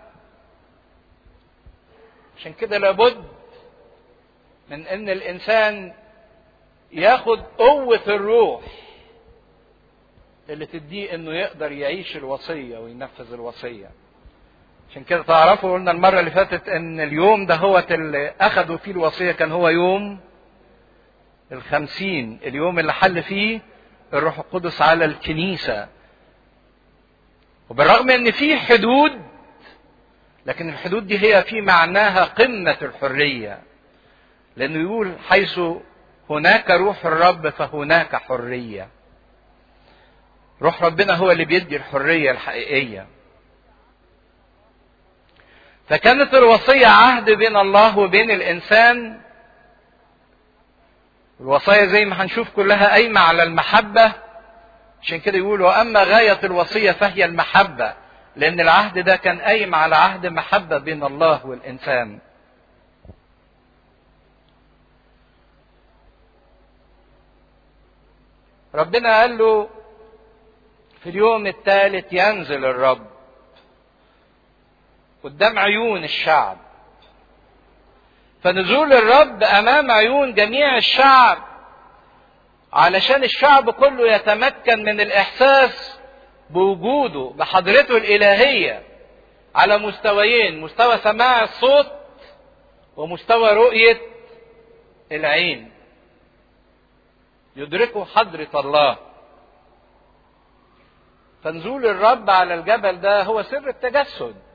عشان كده لابد من ان الانسان ياخد قوة الروح اللي تديه انه يقدر يعيش الوصية وينفذ الوصية عشان كده تعرفوا قلنا المرة اللي فاتت ان اليوم ده هو اللي اخدوا فيه الوصية كان هو يوم الخمسين اليوم اللي حل فيه الروح القدس على الكنيسة وبالرغم ان في حدود لكن الحدود دي هي في معناها قمة الحرية لانه يقول حيث هناك روح الرب فهناك حرية روح ربنا هو اللي بيدي الحرية الحقيقية فكانت الوصية عهد بين الله وبين الإنسان الوصايا زي ما هنشوف كلها قايمة على المحبة عشان كده يقولوا أما غاية الوصية فهي المحبة لأن العهد ده كان قايم على عهد محبة بين الله والإنسان ربنا قال له في اليوم الثالث ينزل الرب قدام عيون الشعب فنزول الرب امام عيون جميع الشعب علشان الشعب كله يتمكن من الاحساس بوجوده بحضرته الالهيه على مستويين مستوى سماع الصوت ومستوى رؤيه العين يدركوا حضره الله فنزول الرب على الجبل ده هو سر التجسد